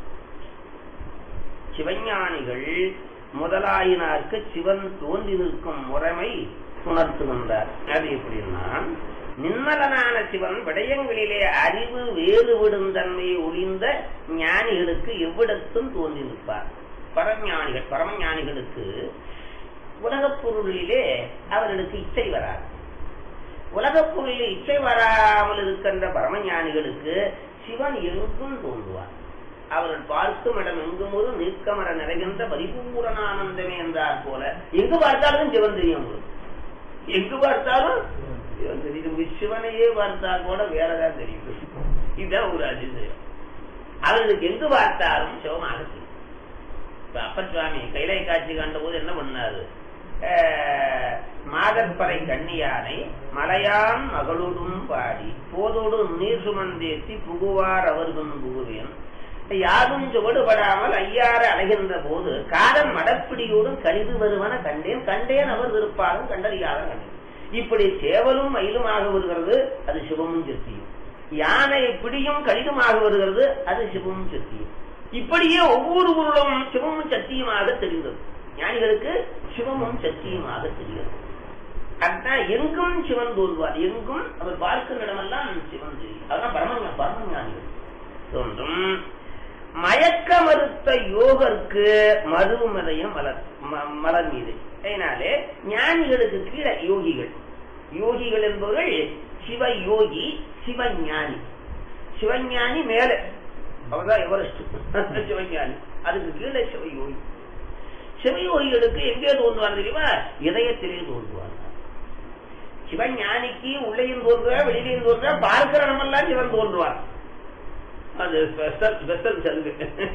சிவஞானிகள் முதலாயினாருக்கு சிவன் தோன்றி நிற்கும் முறைமை உணர்த்துகின்றார் அது எப்படின்னா நிம்மலனான சிவன் விடயங்களிலே அறிவு வேறுவிடும் தன்மையை ஒளிந்த ஞானிகளுக்கு எவ்விடத்தும் தோன்றி நிற்பார் பரஞானிகள் பரமஞானிகளுக்கு உலகப் பொருளிலே அவர்களுக்கு இச்சை வராது உலகப் பொருளில் இச்சை வராமல் இருக்கின்ற பரமஞானிகளுக்கு சிவன் எங்கும் தோன்றுவார் அவர்கள் பார்க்கும் இடம் எங்கும் ஒரு நீக்கமர நிறைகின்ற பரிபூரணானந்தமே என்றார் போல எங்கு பார்த்தாலும் சிவன் தெரியும் உங்களுக்கு எங்கு பார்த்தாலும் சிவன் தெரியும் உங்களுக்கு சிவனையே பார்த்தால் கூட வேறதான் தெரியும் இதுதான் ஒரு அதிசயம் அவர்களுக்கு எங்கு பார்த்தாலும் சிவமாக தெரியும் இப்ப அப்பர் சுவாமி கைலை காட்சி கண்டபோது என்ன பண்ணாரு அஹ், மாதற்பறை கண்ணியானை மலையான் மகளோடும் பாடி போதோடு நீர் சுமந்தேத்தி புகுவார் அவர்கும் புகுவேன் யாரும் சுவடுபடாமல் ஐயாறு அலைகின்ற போது காதன் மடப்பிடியோடும் கழிவு வருவன கண்டேன் கண்டேன் அவர் விருப்பாலும் கண்டறியாத கண்டேன் இப்படி சேவலும் மயிலுமாக வருகிறது அது சிவமும் சக்தியும் யானை பிடியும் கடிதமாக வருகிறது அது சிவமும் சக்தியும் இப்படியே ஒவ்வொரு பொருளும் சிவமும் சக்தியுமாக தெரிகிறது ஞானிகளுக்கு சிவமும் சக்தியுமாக தெரிகிறது அதுதான் எங்கும் சிவன் தோல்வார் எங்கும் அவர் பார்க்கும் இடமெல்லாம் சிவன் தெரியும் அதான் பரம பரம ஞானிகள் தோன்றும் மயக்க மறுத்த யோகருக்கு மதுமதயம் மலர் ம- மலர் மீது அதனாலே ஞானிகளுக்கு கீழே யோகிகள் யோகிகள் என்பவர்கள் சிவ யோகி சிவஞானி சிவஞானி மேலே அவர்தான் எவரெஸ்ட் சிவஞானி அதுக்கு கீழே சிவயோகி சிவயோகிகளுக்கு எங்கே தோன்றுவார் தெரியுமா இதயத்திலே தோன்றுவார் சிவஞானிக்கு உள்ளேயும் தோன்றுவா வெளியிலையும் தோன்றுவா பார்க்கிற இடமெல்லாம் சிவன் தோன்றுவார் அது ஸ்பெஷல் ஸ்பெஷல் சலுகை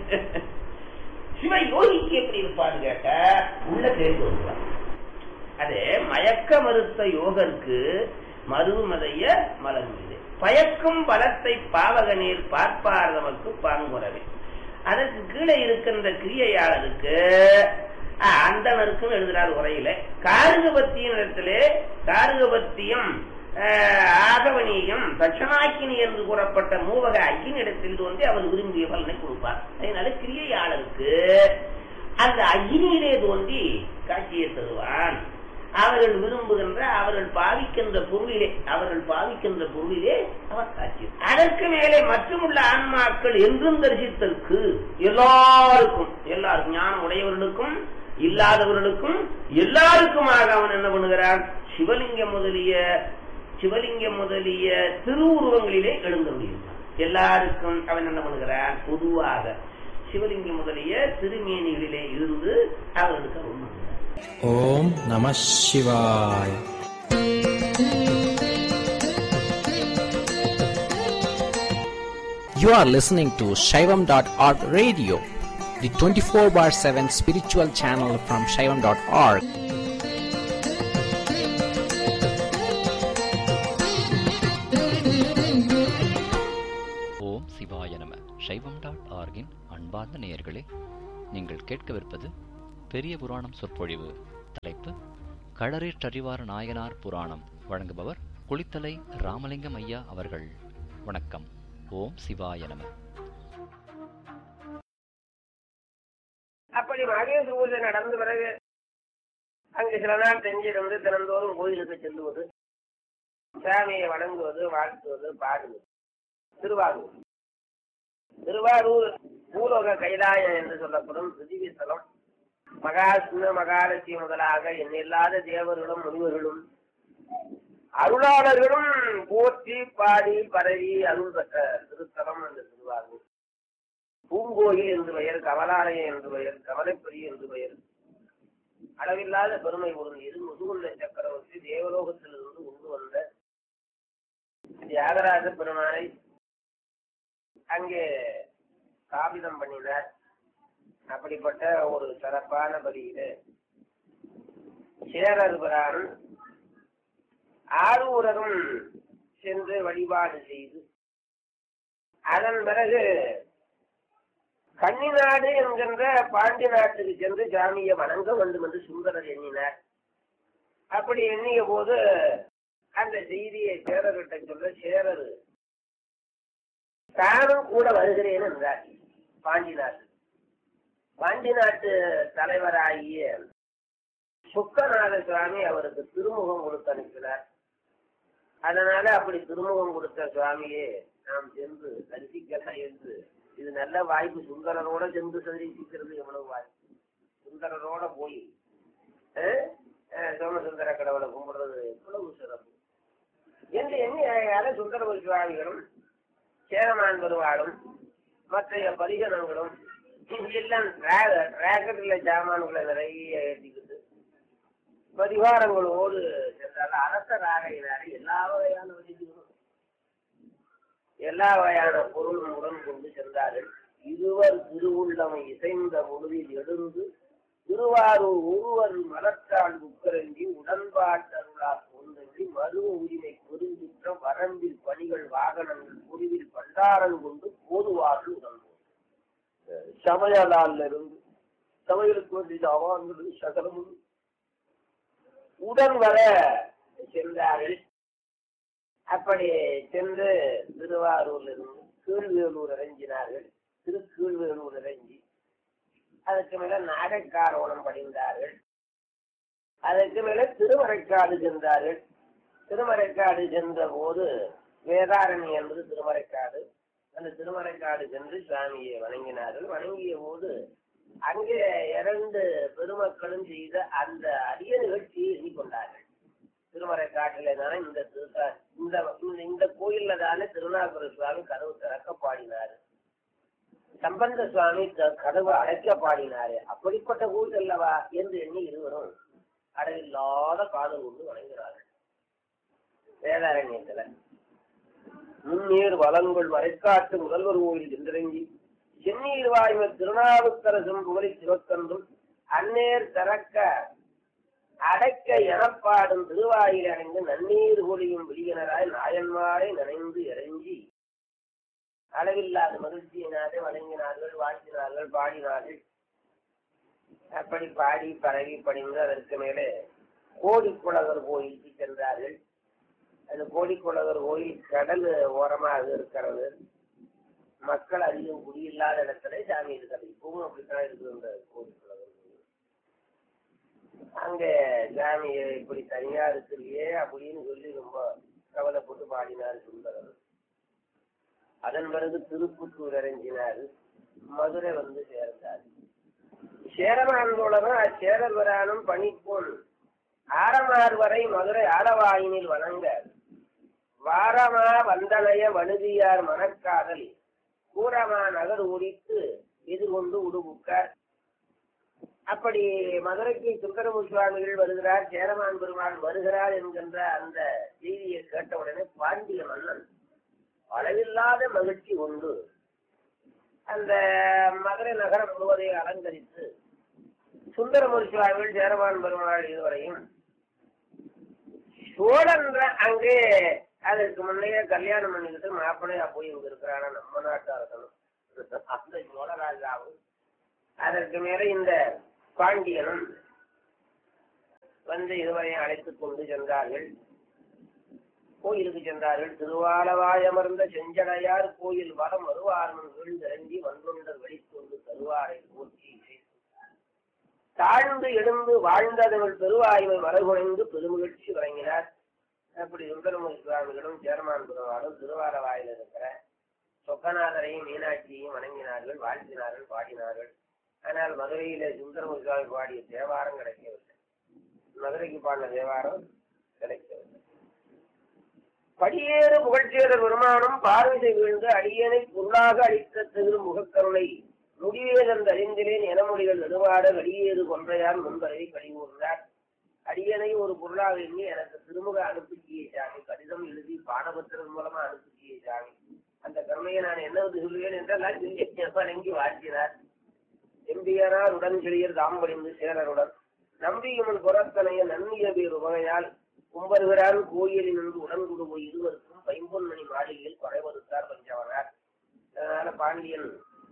சிவ யோகிக்கு எப்படி இருப்பான்னு கேட்டா உள்ள கேள்வி வருவார் அது மயக்க மறுத்த யோகருக்கு மருமதைய மலர் மீது பயக்கும் பலத்தை பாவகநீர் பார்ப்பார் நமக்கு பாங்குறவே அதற்கு கீழே இருக்கின்ற கிரியையாளருக்கு அஹ், அந்தணருக்கும் எழுதுறார் உரையில காருகபத்தியின் இடத்திலே காருகபத்தியம் அஹ், ஆகவனியம் தட்சணாக்கினி என்று கூறப்பட்ட மூவக ஐயனிடத்தில் தோன்றி அவர் விரும்பிய பலனை கொடுப்பார் அதனால கிரியையாளருக்கு அந்த அக்னியிலே தோன்றி காட்சியை தருவான் அவர்கள் விரும்புகின்ற அவர்கள் பாவிக்கின்ற பொருளிலே அவர்கள் பாவிக்கின்ற பொருளிலே அவர் காட்சி அதற்கு மேலே மற்றுமுள்ள ஆன்மாக்கள் என்றும் தரிசித்தற்கு எல்லாருக்கும் எல்லாருக்கும் ஞானம் உடையவர்களுக்கும் இல்லாதவர்களுக்கும் எல்லாருக்குமாக அவன் என்ன பண்ணுகிறான் சிவலிங்கம் முதலிய சிவலிங்கம் முதலிய திருவுருவங்களிலே எழுந்தருளியிருந்தான் எல்லாருக்கும் அவன் என்ன பண்ணுகிறான் பொதுவாக சிவலிங்கம் முதலிய திருமேனிகளிலே இருந்து அவர்களுக்கு அருள் பண்ணுகிறான் ஓம் நம சிவாய் You are listening to Shaivam.org radio, the 24 bar 7 spiritual channel from Shaivam.org. ஓம் சிவாய நம சைவம் டாட் ஆர்கின் அன்பார்ந்த நேயர்களே நீங்கள் கேட்கவிருப்பது பெரிய புராணம் சொற்பொழிவு தலைப்பு களரேற்றறிவார் நாயனார் புராணம் வழங்குபவர் குளித்தலை ராமலிங்கம் ஐயா அவர்கள் வணக்கம் ஓம் சிவாய நம அப்படி மகேஷ் பூஜை நடந்த பிறகு அங்கு சில நாள் தெஞ்சிருந்து தினந்தோறும் கோயிலுக்கு செல்லுவது சாமியை வணங்குவது வாழ்த்துவது பாடுவது திருவாரூர் திருவாரூர் பூலோக கைலாயம் என்று சொல்லப்படும் பிருத்திவி ஸ்தலம் மகாசிம்ம மகாலட்சுமி முதலாக எண்ணில்லாத தேவர்களும் முனிவர்களும் அருளாளர்களும் போற்றி பாடி பரவி அருள் பெற்ற திருத்தலம் அந்த திருவாரூர் பூங்கோயில் என்று பெயர் கமலாலயம் என்று பெயர் கமலப்பிரி என்று பெயர் அளவில்லாத பெருமை பொருந்தியது முதுகுள்ள சக்கரவர்த்தி தேவலோகத்திலிருந்து கொண்டு வந்த தியாகராஜ பெருமானை அங்கே ஸ்தாபிதம் பண்ணினார் அப்படிப்பட்ட ஒரு சிறப்பான பதியில சேரர் பிரான் ஆரூரரும் சென்று வழிபாடு செய்து அதன் பிறகு கன்னிநாடு என்கின்ற பாண்டி நாட்டுக்கு சென்று சாமியை வணங்க வேண்டும் என்று சுந்தரர் எண்ணினார் அப்படி எண்ணிய போது அந்த செய்தியை சேரர்கிட்ட சொல்ல சேரர் தானும் கூட வருகிறேன் என்றார் பாண்டி நாட்டு பாண்டி நாட்டு தலைவராகிய சுக்கநாத சுவாமி அவருக்கு திருமுகம் கொடுத்து அனுப்பினார் அதனால அப்படி திருமுகம் கொடுத்த சுவாமியே நாம் சென்று தரிசிக்கலாம் என்று இது நல்ல வாய்ப்பு சுந்தரரோட சென்று தரிசிக்கிறது எவ்வளவு வாய்ப்பு சுந்தரரோட போய் அஹ், அஹ், சோமசுந்தர கடவுளை கும்பிடுறது எவ்வளவு சிறப்பு என்று எண்ணி அழகாக சுந்தர சுவாமிகளும் சேரமான் பெருவாளும் மற்ற பரிகணங்களும் எல்லாம் ராக்கெட்ல ஜாமான்களை நிறைய ஏற்றிக்கிட்டு பரிவாரங்களோடு சென்றால் அரச ராகையினாலே எல்லா வகையான வழிகளும் எல்லா வகையான பொருளும் உடன் கொண்டு சென்றார்கள் இருவர் திருவுள்ளமை இசைந்த பொழுதில் எழுந்து திருவாரூர் ஒருவர் மலர்த்தாள் உக்கரங்கி உடன்பாட்டருளா தோன்றி மருவ உரிமை பெருங்குற்றம் வரம்பில் பணிகள் வாகனங்கள் பொறிவில் பண்டாரன் கொண்டு போதுவார்கள் உடன்போம் சமையலால் இருந்து சமையலுக்கு வேண்டிய அவான்கள் சகலமும் உடன் வர சென்றார்கள் அப்படி சென்று திருவாரூர்ல இருந்து கீழ்வேலூர் இறங்கினார்கள் திரு கீழ்வேலூர் இறங்கி அதுக்கு மேல நாகைக்காரோணம் படிந்தார்கள் அதுக்கு மேல திருமறைக்காடு சென்றார்கள் திருமறைக்காடு சென்ற போது வேதாரணி என்பது திருமறைக்காடு அந்த திருமறைக்காடு சென்று சுவாமியை வணங்கினார்கள் வணங்கிய போது அங்கே இரண்டு பெருமக்களும் செய்த அந்த அரிய நிகழ்ச்சியை எண்ணிக்கொண்டார்கள் திருமறைக்காட்டில தானே இந்த திருத்தா- இந்த இந்த- இந்த கோயில்ல தானே திருநாகர சுவாமி கதவு திறக்க பாடினாரு சம்பந்த சுவாமி க- கதவு அடைக்க பாடினாரு அப்படிப்பட்ட கோயில் அல்லவா என்று எண்ணி இருவரும் அடையில்லாத காதல் கொண்டு வணங்குகிறார்கள் வேதாரண்யத்துல முன்னீர் வளங்கள் மறைக்காட்டு முதல்வர் கோயில் சென்றிறங்கி சென்னீர் வாய்ம திருநாவுக்கரசும் புகழி சிவக்கன்றும் அந்நேர் திறக்க அடைக்க எனப்பாடும் திருவாயில் அடைந்து நன்னீர் பொழியும் விழியினராய் நாயன்மாரை நனைந்து இறங்கி அளவில்லாத மகிழ்ச்சியினாலே வணங்கினார்கள் வாழ்த்தினார்கள் பாடினார்கள் அப்படி பாடி பரவி பணிந்து அதற்கு மேலே கோடிக்குளவர் கோயிலுக்கு சென்றார்கள் அந்த கோடிக்குளவர் கோயில் கடல் ஓரமாக இருக்கிறது மக்கள் அதிகம் குடியில்லாத இடத்துல சாமி இருக்கிறது இப்பவும் அப்படித்தான் இருக்குது இந்த கோடிக்குளவர் கோயில் அங்க சாமி இப்படி தனியா இருக்கிறியே அப்படின்னு சொல்லி ரொம்ப கவலைப்பட்டு பாடினார் சுந்தரர் அதன் பிறகு திருப்புத்தூர் இறங்கினார் மதுரை வந்து சேர்ந்தார் சேரமான்தோழரும் அச்சேரவரானும் பணிப்போல் ஆரமார் வரை மதுரை ஆலவாயினில் வணங்க வாரமா வந்தனைய வழுதியார் மணக்காதல் கூரமா நகர் உரித்து எதிர்கொண்டு உடுபுக்க அப்படி மதுரைக்கு சுந்தரமு சுவாமிகள் வருகிறார் சேரமான் பெருமாள் வருகிறார் என்கின்ற அந்த செய்தியை கேட்டவுடனே பாண்டிய மன்னன் அளவில்லாத மகிழ்ச்சி உண்டு அந்த மதுரை நகரம் முழுவதையும் அலங்கரித்து சுந்தரமூர் சுவாமிகள் சேரமான் பெருமாள் இதுவரையும் சோழன்ற அங்கே அதற்கு முன்னையே கல்யாணம் பண்ணிக்கிட்டு மாப்பிள்ளையா போய் இங்க இருக்கிறானா நம்ம நாட்டு அரசனும் அந்த சோழராஜாவும் அதற்கு மேல இந்த பாண்டியனும் வந்து இருவரை அழைத்துக் கொண்டு சென்றார்கள் கோயிலுக்கு சென்றார்கள் திருவாலவாய் அமர்ந்த செஞ்சடையார் கோயில் வரம் வருவார்மன் வீழ்ந்திறங்கி வந்தொண்டர் வெளிக்கொண்டு தருவாரை போற்றி தாழ்ந்து எழுந்து வாழ்ந்ததவள் பெருவாய்மை மரகுணைந்து பெருமகிழ்ச்சி வழங்கினார் அப்படி சுந்தரமுக சுவாமிகளும் சேர்மான் பெருமாளும் திருவாலவாயில் இருக்கிற சொக்கநாதரையும் மீனாட்சியையும் வணங்கினார்கள் வாழ்த்தினார்கள் பாடினார்கள் ஆனால் மதுரையில சுந்தரமுக சுவாமி பாடிய தேவாரம் கிடைக்கவில்லை மதுரைக்கு பாடின தேவாரம் கிடைக்கவில்லை படியேறு புகழ்ச்சேரர் பெருமானும் பார்வை வீழ்ந்து அடியனை பொருளாக அளித்த திரு முகக்கருணை முடிவேதந்த அறிந்திலேன் எனமொழிகள் நெடுவாட அடியேறு கொன்றையார் முன்பரை கழிவுறார் அடியனை ஒரு பொருளாக எண்ணி எனக்கு திருமுக அனுப்பிச்சிய சாமி கடிதம் எழுதி பாடபத்திரன் மூலமா அனுப்பிச்சிய சாமி அந்த கருணையை நான் என்ன சொல்லுவேன் என்றெல்லாம் சொல்லி வணங்கி வாழ்த்தினார் எம்பியனார் உடன் கிளியர் தாம்படிந்து சேரருடன் நம்பியுமன் புறத்தனைய நன்னிய பேர் உவகையால் கும்பருகிறான் கோயிலில் நின்று உடன் போய் இருவருக்கும் பைம்பொன்மணி மாளிகையில் படைவருத்தார் பஞ்சவனார் அதனால பாண்டியன்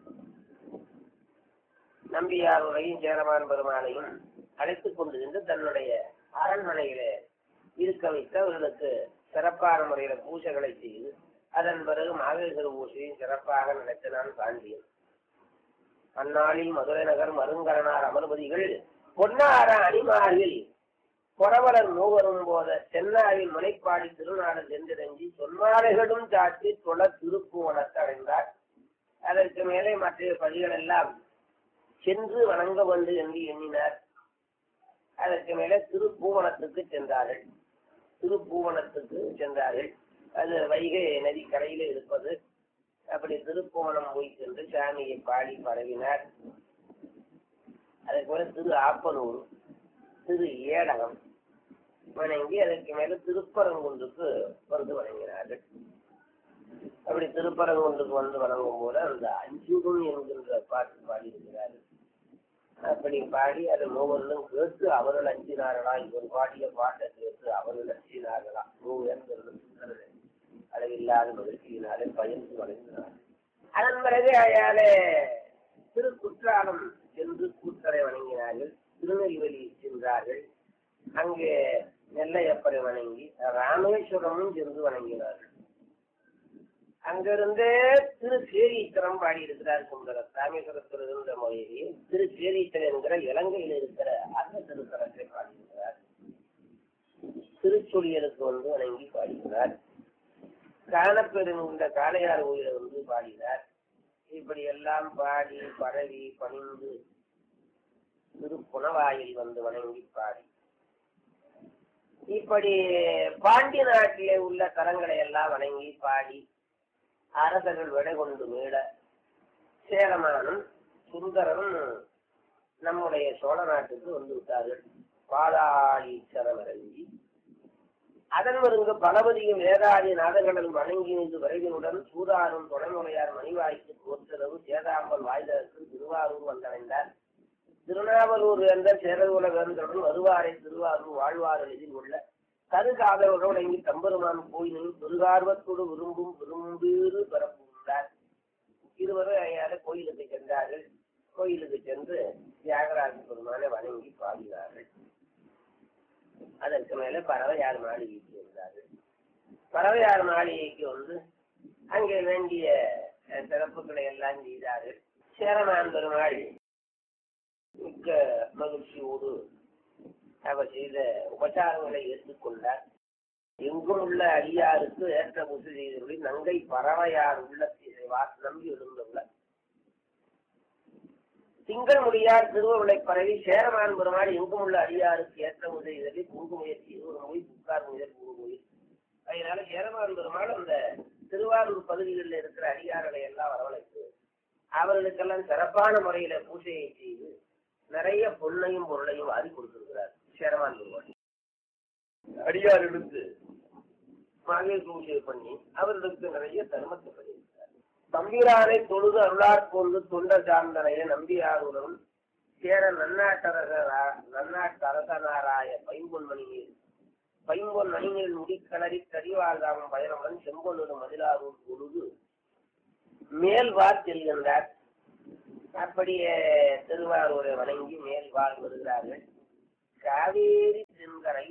நம்பியாருடையும் சேரமான் பெருமாளையும் அழைத்துக் கொண்டு சென்று தன்னுடைய அரண்மனையிலே இருக்க வைத்து அவர்களுக்கு சிறப்பான முறையில பூஜைகளை செய்து அதன் பிறகு மாவேஸ்வர பூஜையும் சிறப்பாக நடத்தினான் பாண்டியன் அந்நாளில் மதுரை நகர் மருங்கரனார் அமர்பதிகள் பொன்னார அணிமாரில் புறவலர் மூவரும் போத சென்னாவில் முனைப்பாடி திருநாடு சென்றிறங்கி சொன்னாலைகளும் சாட்டி தொழ திருப்புவனத்தை அடைந்தார் அதற்கு மேலே மற்ற பதிகள் எல்லாம் சென்று வணங்க வந்து என்று எண்ணினார் அதற்கு மேலே திருப்பூவனத்துக்கு சென்றார்கள் திருப்பூவனத்துக்கு சென்றார்கள் அது வைகை நதி கரையில இருப்பது அப்படி திருப்பூவனம் போய் சென்று சாமியை பாடி பரவினார் அதற்கு மேல திரு ஆப்பனூர் திரு ஏடகம் வணங்கி அதற்கு மேல திருப்பரங்குன்றுக்கு வந்து வணங்கினார்கள் அப்படி திருப்பரங்குன்றுக்கு வந்து வணங்கும் போது அந்த அஞ்சுகம் என்கின்ற பாட்டு பாடி இருக்கிறார்கள் அப்படி பாடி அதை மூவர்களும் கேட்டு அவர்கள் அஞ்சினார்களா இவர் பாடிய பாட்டை கேட்டு அவர்கள் அஞ்சினார்களா மூவர்கள் அளவில்லாத மகிழ்ச்சியினாலே பயந்து வணங்கினார் அதன் பிறகு அயாலே திருக்குற்றாலம் சென்று கூத்தரை வணங்கினார்கள் திருநெல்வேலி சென்றார்கள் அங்கே நெல்லையப்பரை வணங்கி ராமேஸ்வரமும் சென்று வணங்கினார்கள் அங்கிருந்தே திரு சேரீச்சரம் பாடி இருக்கிறார் சுந்தரர் ராமேஸ்வரத்தில் இருந்த மொழியை திரு சேரீச்சரம் என்கிற இலங்கையில் இருக்கிற அந்த திருத்தலத்தை பாடியிருக்கிறார் திருச்சொலியருக்கு வந்து வணங்கி பாடினார் காணப்பெருங்கின்ற காளையார் கோயிலை வந்து பாடினார் இப்படி எல்லாம் பாடி பரவி பணிந்து திருப்புணவாயில் வந்து வணங்கி பாடி இப்படி பாண்டிய நாட்டிலே உள்ள தலங்களை எல்லாம் வணங்கி பாடி அரசர்கள் விடை கொண்டு மீள சேரமானும் சுந்தரனும் நம்முடைய சோழ நாட்டுக்கு வந்து விட்டார்கள் பாதாளீச்சரம் இறங்கி அதன் வருங்க பலபதியும் வேதாதி நாதங்களும் வணங்கி நின்று விரைவினுடன் சூதாரும் துணைமுறையார் மணிவாய்க்கு தோற்றளவு சேதாம்பல் வாய்தற்கு திருவாரூர் வந்தடைந்தார் திருநாவலூர் என்ற சேரகுல வேந்தருடன் வருவாரை திருவாரூர் வாழ்வார் எதில் உள்ள கருகாதவர்கள் வணங்கி தம்பெருமான் கோயிலில் பெருகார்வத்தோடு விரும்பும் விரும்பீறு பரப்புகிறார் இருவரும் ஐயால கோயிலுக்கு சென்றார்கள் கோயிலுக்கு சென்று தியாகராஜ பெருமானை வணங்கி பாடினார்கள் அதற்கு மேல பறவையார் மாளிகைக்கு வந்தார்கள் பறவையார் மாளிகைக்கு வந்து அங்கே வேண்டிய அஹ், சிறப்புகளை எல்லாம் செய்தார்கள் சேரமான் பெருமாள் மிக்க மகிழ்ச்சியோடு அவர் செய்த உபச்சாரங்களை ஏற்றுக்கொண்டார் எங்கும் உள்ள அடியாருக்கு ஏற்ற முசு செய்தபடி நங்கை பறவையார் உள்ளத்தை வாக்கு நம்பி எழுந்துள்ள திங்கள் முடியார் திருவருளை பரவி சேரமான் பெருமாள் எங்கும் உள்ள அடியாருக்கு ஏற்ற முதலி குங்கு முயற்சி ஒரு மொழி புக்கார் முதல் குங்கு மொழி அதனால சேரமான் பெருமாள் அந்த திருவாரூர் பகுதிகளில் இருக்கிற அடியார்களை எல்லாம் வரவழைத்து அவர்களுக்கெல்லாம் சிறப்பான முறையில பூஜையை செய்து நிறைய பொருளையும் பொருளையும் வாரி கொடுத்திருக்கிறார் சேரமான் பெருமாள் அடியார்களுக்கு மகளிர் பூஜை பண்ணி அவர்களுக்கு நிறைய தர்மத்தை பண்ணியிருக்கிறார் தம்பிரானை தொழுது அருளாற் கொண்டு தொண்டர் சார்ந்தனைய நம்பியாருடன் சேர நன்னாட்டரசரா நன்னாட்டரசனாராய பைம்பொன்மணி நீர் பைம்பொன் மணிநீர் முடிக்கலரி கடிவாழ்தாமம் பயணமுடன் செம்பொன்னூர் மதிலாரூர் பொழுது மேல் வார் செல்கின்றார் அப்படியே திருவாரூரை வணங்கி மேல் வாழ் வருகிறார்கள் காவேரி தென்கரை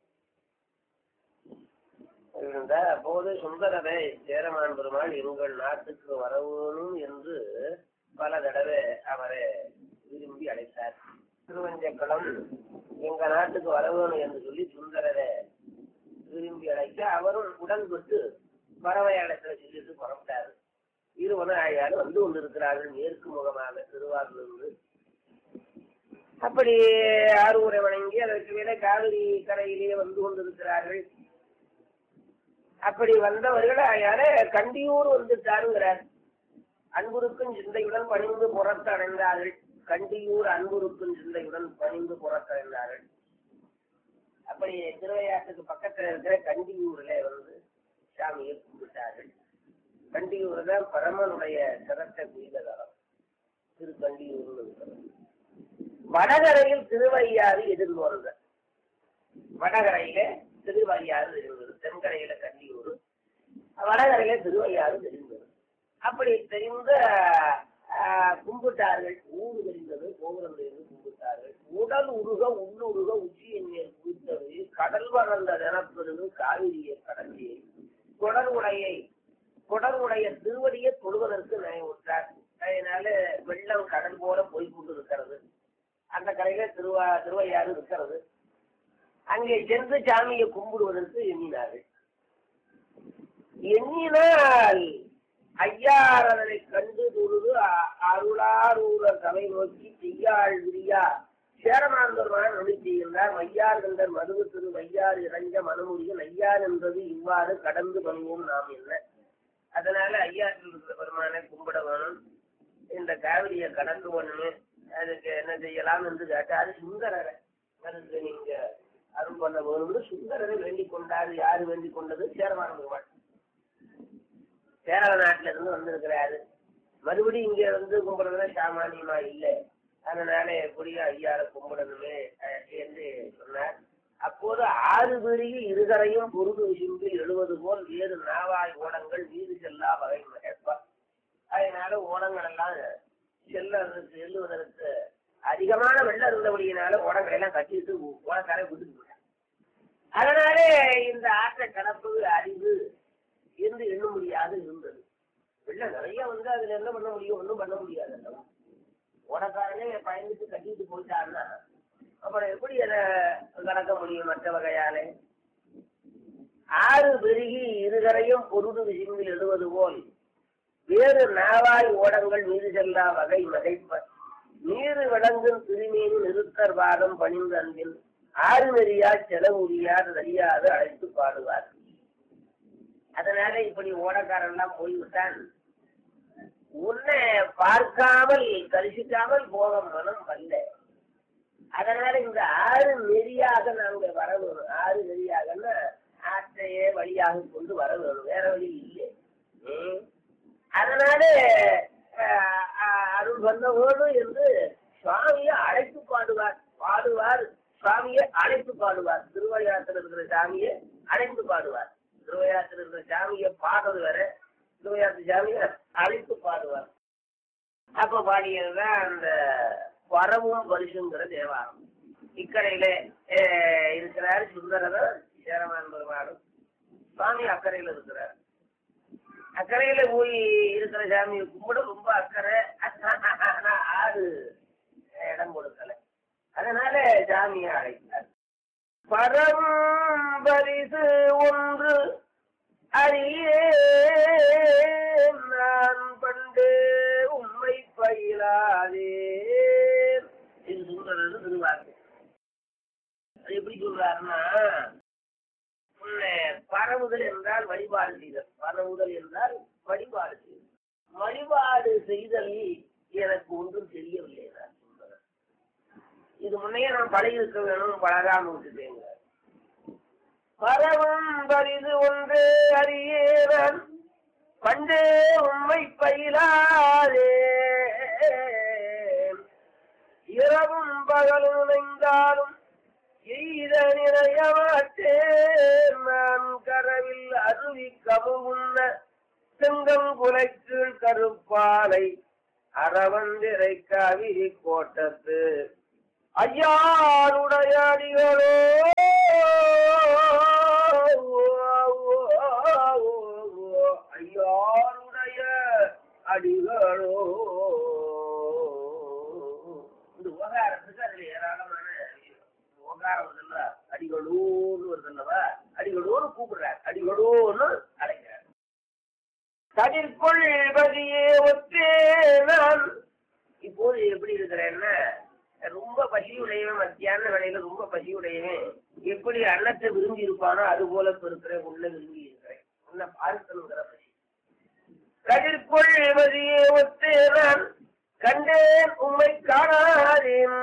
இருந்த போது சுந்தரரை சேரமான் பெருமாள் எங்கள் நாட்டுக்கு வரவேணும் என்று பல தடவை அவரை விரும்பி அழைத்தார் திருவஞ்சக்குளம் எங்க நாட்டுக்கு வரவேணும் என்று சொல்லி சுந்தரரை விரும்பி அழைக்க அவரும் உடன்பட்டு பறவை அழைத்துல சொல்லிட்டு புறப்பட்டாரு இருவரும் ஆயாலும் வந்து கொண்டிருக்கிறார்கள் மேற்கு முகமாக திருவாரூரிலிருந்து அப்படி ஆரூரை வணங்கி அதற்கு மேலே காவிரி கரையிலே வந்து கொண்டிருக்கிறார்கள் அப்படி வந்தவர்கள் ஆயால கண்டியூர் வந்துட்டாருங்கிறார் அன்புருக்கும் சிந்தையுடன் பணிந்து புறத்தடைந்தார்கள் கண்டியூர் அன்புருக்கும் சிந்தையுடன் பணிந்து புறத்தடைந்தார்கள் அப்படி திருவையாற்றுக்கு பக்கத்துல இருக்கிற கண்டியூர்ல வந்து சாமியை கும்பிட்டார்கள் கண்டியூர் தான் பரமனுடைய சிரத்தை குறித்த தலம் திரு கண்டியூர்னு இருக்கிறது வடகரையில் திருவையாறு எதிர்கொள்க வடகரையில திருவையாறு இருந்தது தென்கரையில கண்டியூர் வடகரையில திருவையாறு தெரிந்தது அப்படி தெரிந்த ஆஹ், கும்பிட்டார்கள் ஊரு தெரிந்தது கோபுரம் தெரிந்து கும்பிட்டார்கள் உடல் உருக உள்ளுருக உச்சியின் மேல் குவித்தது கடல் வளர்ந்த நிலப்பெருகு காவிரியை கடந்தி குடல் உடையை குடல் உடைய திருவடியை தொழுவதற்கு நினைவுற்றார் அதனால வெள்ளம் கடல் போல போய் கொண்டு இருக்கிறது அந்த கரையில திருவா திருவையாறு இருக்கிறது அங்கே சென்று சாமியை கும்பிடுவதற்கு எண்ணினார்கள் எண்ணினால் ஐயாரதனை கண்டு தொழுது அ- அருளாரூர சபை நோக்கி செய்யாள் விரியா சேரமாந்தர்மான நொடி செய்கின்றார் மையார் கண்டர் மதுவு திரு மையார் இறஞ்ச மனமுடியும் ஐயார் என்பது இவ்வாறு கடந்து பண்ணுவோம் நாம் என்ன அதனால ஐயாற்றில் இருக்கிற பெருமானை கும்பிட வேணும் இந்த காவிரியை கடந்து ஒண்ணுமே அதுக்கு என்ன செய்யலாம் என்று கேட்டாரு சுந்தரரை அதுக்கு நீங்க அருள் பண்ண வேணும்னு சுந்தரரை வேண்டிக் கொண்டாரு யாரு வேண்டிக் கொண்டது சேரமான பெருமாள் கேரள நாட்டுல இருந்து வந்திருக்கிறாரு மறுபடியும் இங்க வந்து கும்பிடுறதுல சாமானியமா இல்லை அதனால எப்படியும் ஐயார கும்பிடணுமே அஹ், என்று சொன்னார் அப்போது ஆறு பெரிய இருகரையும் பொருது விசும்பி எழுவது போல் வேறு நாவாய் ஓடங்கள் வீடு செல்லா வகை மகேற்பா அதனால ஓடங்கள் எல்லாம் செல்லறதுக்கு செல்லுவதற்கு அதிகமான வெள்ளம் இருந்தபடியினால ஓடங்களை எல்லாம் கட்டிட்டு ஓடக்காரை விட்டுட்டு போயிட்டாங்க அதனால இந்த ஆற்றை கடப்பது அறிவு என்று எண்ண முடியாது இருந்தது வெள்ளம் நிறைய வந்து அதுல என்ன பண்ண முடியும் ஒன்றும் பண்ண முடியாது அல்லவா ஓடக்காரனே பயந்துட்டு கட்டிட்டு போயிட்டான்னா அப்புறம் எப்படி அதை கடக்க முடியும் மற்ற வகையாலே ஆறு பெருகி இருகரையும் பொருது விசும்பில் எழுவது போல் வேறு நாவாய் ஓடங்கள் மீது செல்லா வகை மகைப்ப நீரு விளங்கும் திருமேனி நிறுத்தர் வாதம் பணிந்து அன்பில் ஆறு நெறியா செலவுரியார் அறியாது அழைத்து பாடுவார் அதனால இப்படி ஓடக்காரன்லாம் போய்விட்டான் உன்னை பார்க்காமல் தரிசிக்காமல் போக மனம் வல்ல அதனால இந்த ஆறு நெறியாக நாங்க வர வேணும் ஆறு நெறியாகன்னா ஆற்றையே வழியாக கொண்டு வர வேணும் வேற வழி இல்லை ம். அதனால அஹ், அஹ், அருள் வந்த வேணும் என்று சுவாமியை அழைத்து பாடுவார் பாடுவார் சுவாமியை அழைத்து பாடுவார் திருவையாற்றில் இருக்கிற சாமியை அழைத்து பாடுவார் திருவையாற்றில் இருக்கிற சாமியை பாடுறது வேற திருவையாற்று சாமியை அழைத்து பாடுவார் அப்ப பாடியதுதான் அந்த வரவும் பரிசுங்கிற தேவாரம் இக்கரையில அஹ், இருக்கிறார் சுந்தரர் சேரமான் பெருமாளும் சுவாமி அக்கறையில இருக்கிறார் அக்கறையில போய் இருக்கிற சாமியை கும்பிட ரொம்ப அக்கறை ஆனா ஆறு இடம் கொடுக்கல அதனால சாமியை அழைத்தார் பரம்பரிசு ஒன்று அறியே நான் பண்டு உண்மை பயிலாதே இது சுந்தரர் திருவாக்கு அது எப்படி சொல்றாருன்னா உன்னை பரவுதல் என்றால் வழிபாடு செய்தல் பரவுதல் என்றால் வழிபாடு செய்தல் வழிபாடு செய்தல் எனக்கு ஒன்றும் தெரியவில்லை நான் சுந்தரர் இது முன்னையே நான் பழகி இருக்க வேணும் பழகாம விட்டுட்டேங்க பரவும் பரிது ஒன்று அறியேன் பண்டே உண்மை பயிலாதே இரவும் பகலும் இணைந்தாலும் எய்த நிறைய மாட்டேன் நான் கரவில் அருவி கமுகுன்ன செங்கம் குலைக்கீழ் கருப்பாலை அறவந்திரை காவிரி கோட்டத்து ஐயாருடைய அடிகளோ ஐயாருடைய அடிகளோ இந்த உபகாரத்துக்கு அதுல ஏராளமான உபகாரம் வருதுல்ல அடிகளோன்னு வருதுல்லவா அடிகளோன்னு கூப்பிடுறார் அடிகளோன்னு அழைக்கிறார் கதிர்கொள் பதியே ஒத்தே நான் இப்போது எப்படி இருக்கிறேன்னா ரொம்ப பசியுடையவன் மத்தியான வேலையில ரொம்ப பசியுடையவன் எப்படி அன்னத்தை விரும்பி இருப்பானோ அது போல இப்ப இருக்கிறேன் உள்ள விரும்பி இருக்கிறேன் உன்னை பார்க்கணுங்கிற பசி கதிர்கொள் பதியே ஒத்தே நான் கண்டேன் உம்மை காணாதேன்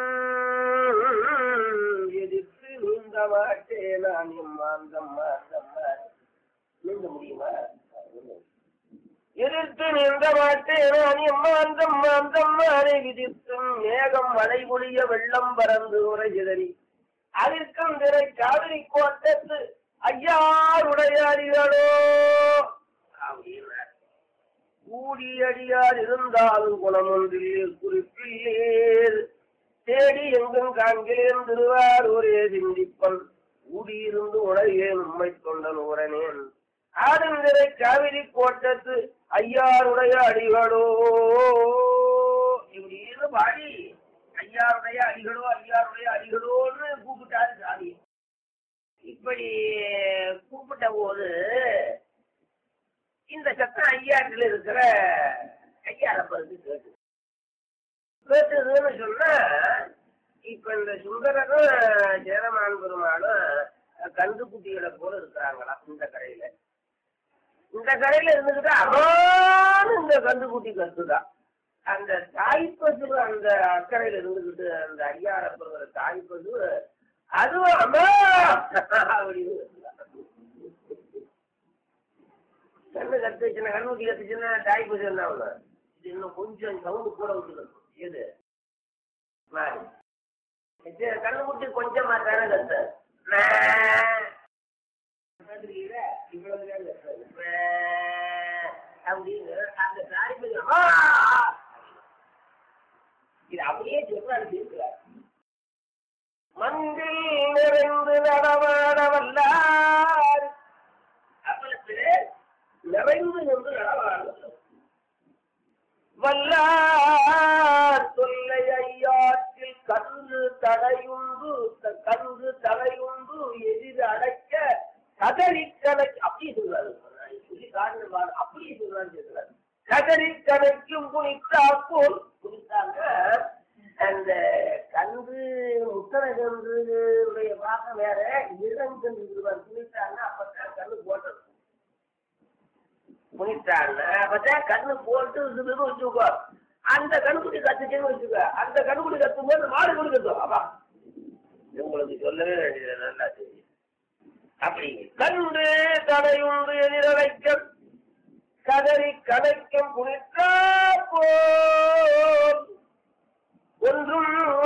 எதிர்த்து நீந்த மாட்டேன் நான் எம்மாந்தம்மா அந்தம்மா நீந்த முடியுமா எதிர்த்து நின்ற மாட்டேன் நான் எம்மாந்தம் மாந்தம்மானை விதித்தும் மேகம் மழை பொழிய வெள்ளம் பறந்து உரை சிதறி அதற்கும் திரை காவிரி கோட்டத்து ஐயாருடைய அடிகளோ அப்படின்னார் கூடியடியார் இருந்தாலும் குணமொன்றில் குறிப்பில்லேர் தேடி எங்கும் காண்கிறேன் திருவாரூரே சிந்திப்பன் கூடியிருந்து உலகேன் உண்மை தொண்டன் உரனேன் ஆடந்திரை காவிரி கோட்டத்து ஐயாருடைய அடிகளோ இப்படின்னு பாடி ஐயாருடைய அடிகளோ ஐயாருடைய அடிகளோன்னு கூப்பிட்டாரு சாமி இப்படி கூப்பிட்ட போது இந்த சத்தம் ஐயாட்டில் இருக்கிற ஐயாரப்பருக்கு கேட்டு கேட்டதுன்னு சொன்னா இப்ப இந்த சுந்தரரும் ஜெயரமான் பெருமாளும் கண்டுக்குட்டிகளை போல இருக்கிறாங்களாம் இந்த கரையில இந்த கரையில இருந்துகிட்டு அம்மான்னு இந்த கண்டுக்குட்டி கத்துதான் அந்த தாய்ப்பசு அந்த அக்கறையில இருந்துகிட்டு அந்த ஐயாரப்படுற தாய்ப்பசு அதுவும் அம்மா அப்படின்னு கத்துதான். கண்ணு கத்துச்சுன்னா கண்ணுக்குட்டி கத்துச்சுன்னா தாய்ப்பசு என்ன ஆகும்? இது இன்னும் கொஞ்சம் சவுண்டு கூட விட்டுக்கணும் எது மாறி இது கண்ணுக்குட்டி கொஞ்சமா தானே கத்து மே. கேக்குறீங்களா? இவ்வளவுதான் கத்துறது. மே. அப்படின்னு அந்த தாய்ப்பசு ஆ! இது அப்படியே சொல்றாரு தீர்க்கிறார் மந்தில் நிறைந்து நடமாட வல்லார் அப்பளத்திலே நிறைந்து நின்று நடமாடுவது வல்லார் தொல்லை ஐயாற்றில் கன்று தடையுண்டு த- கன்று தடையுண்டு எதிர் அடைக்க கதறி கணை அப்படியே சொல்றாரு சொல்லி காரணம் பாரு, அப்படியே சொல்றாரு சொல்றாரு கதறி கணக்கும் குனித்தா போல் குனித்தாங்க அந்த கன்று முத்தனை கன்றுடைய பாகம் வேற இளங்கன்று குனித்தாங்க அப்பதான் கண்ணு போட்டது முனிட்டாங்க அப்பதான் கண்ணு போட்டு இதுன்னு வச்சுக்கோ அந்த கண்ணுக்குட்டி கத்துச்சுன்னு வச்சுக்கோ அந்த கண்ணுக்குட்டி கத்தும் போது மாடு கூட கத்தும் அப்பா உங்களுக்கு சொல்லவே வேண்டியது நல்லா தெரியும் அப்படி கண்டு தடையுண்டு எதிரடைக்க கதறி கடைக்கும் புனித்தா போல் ஒன்றும்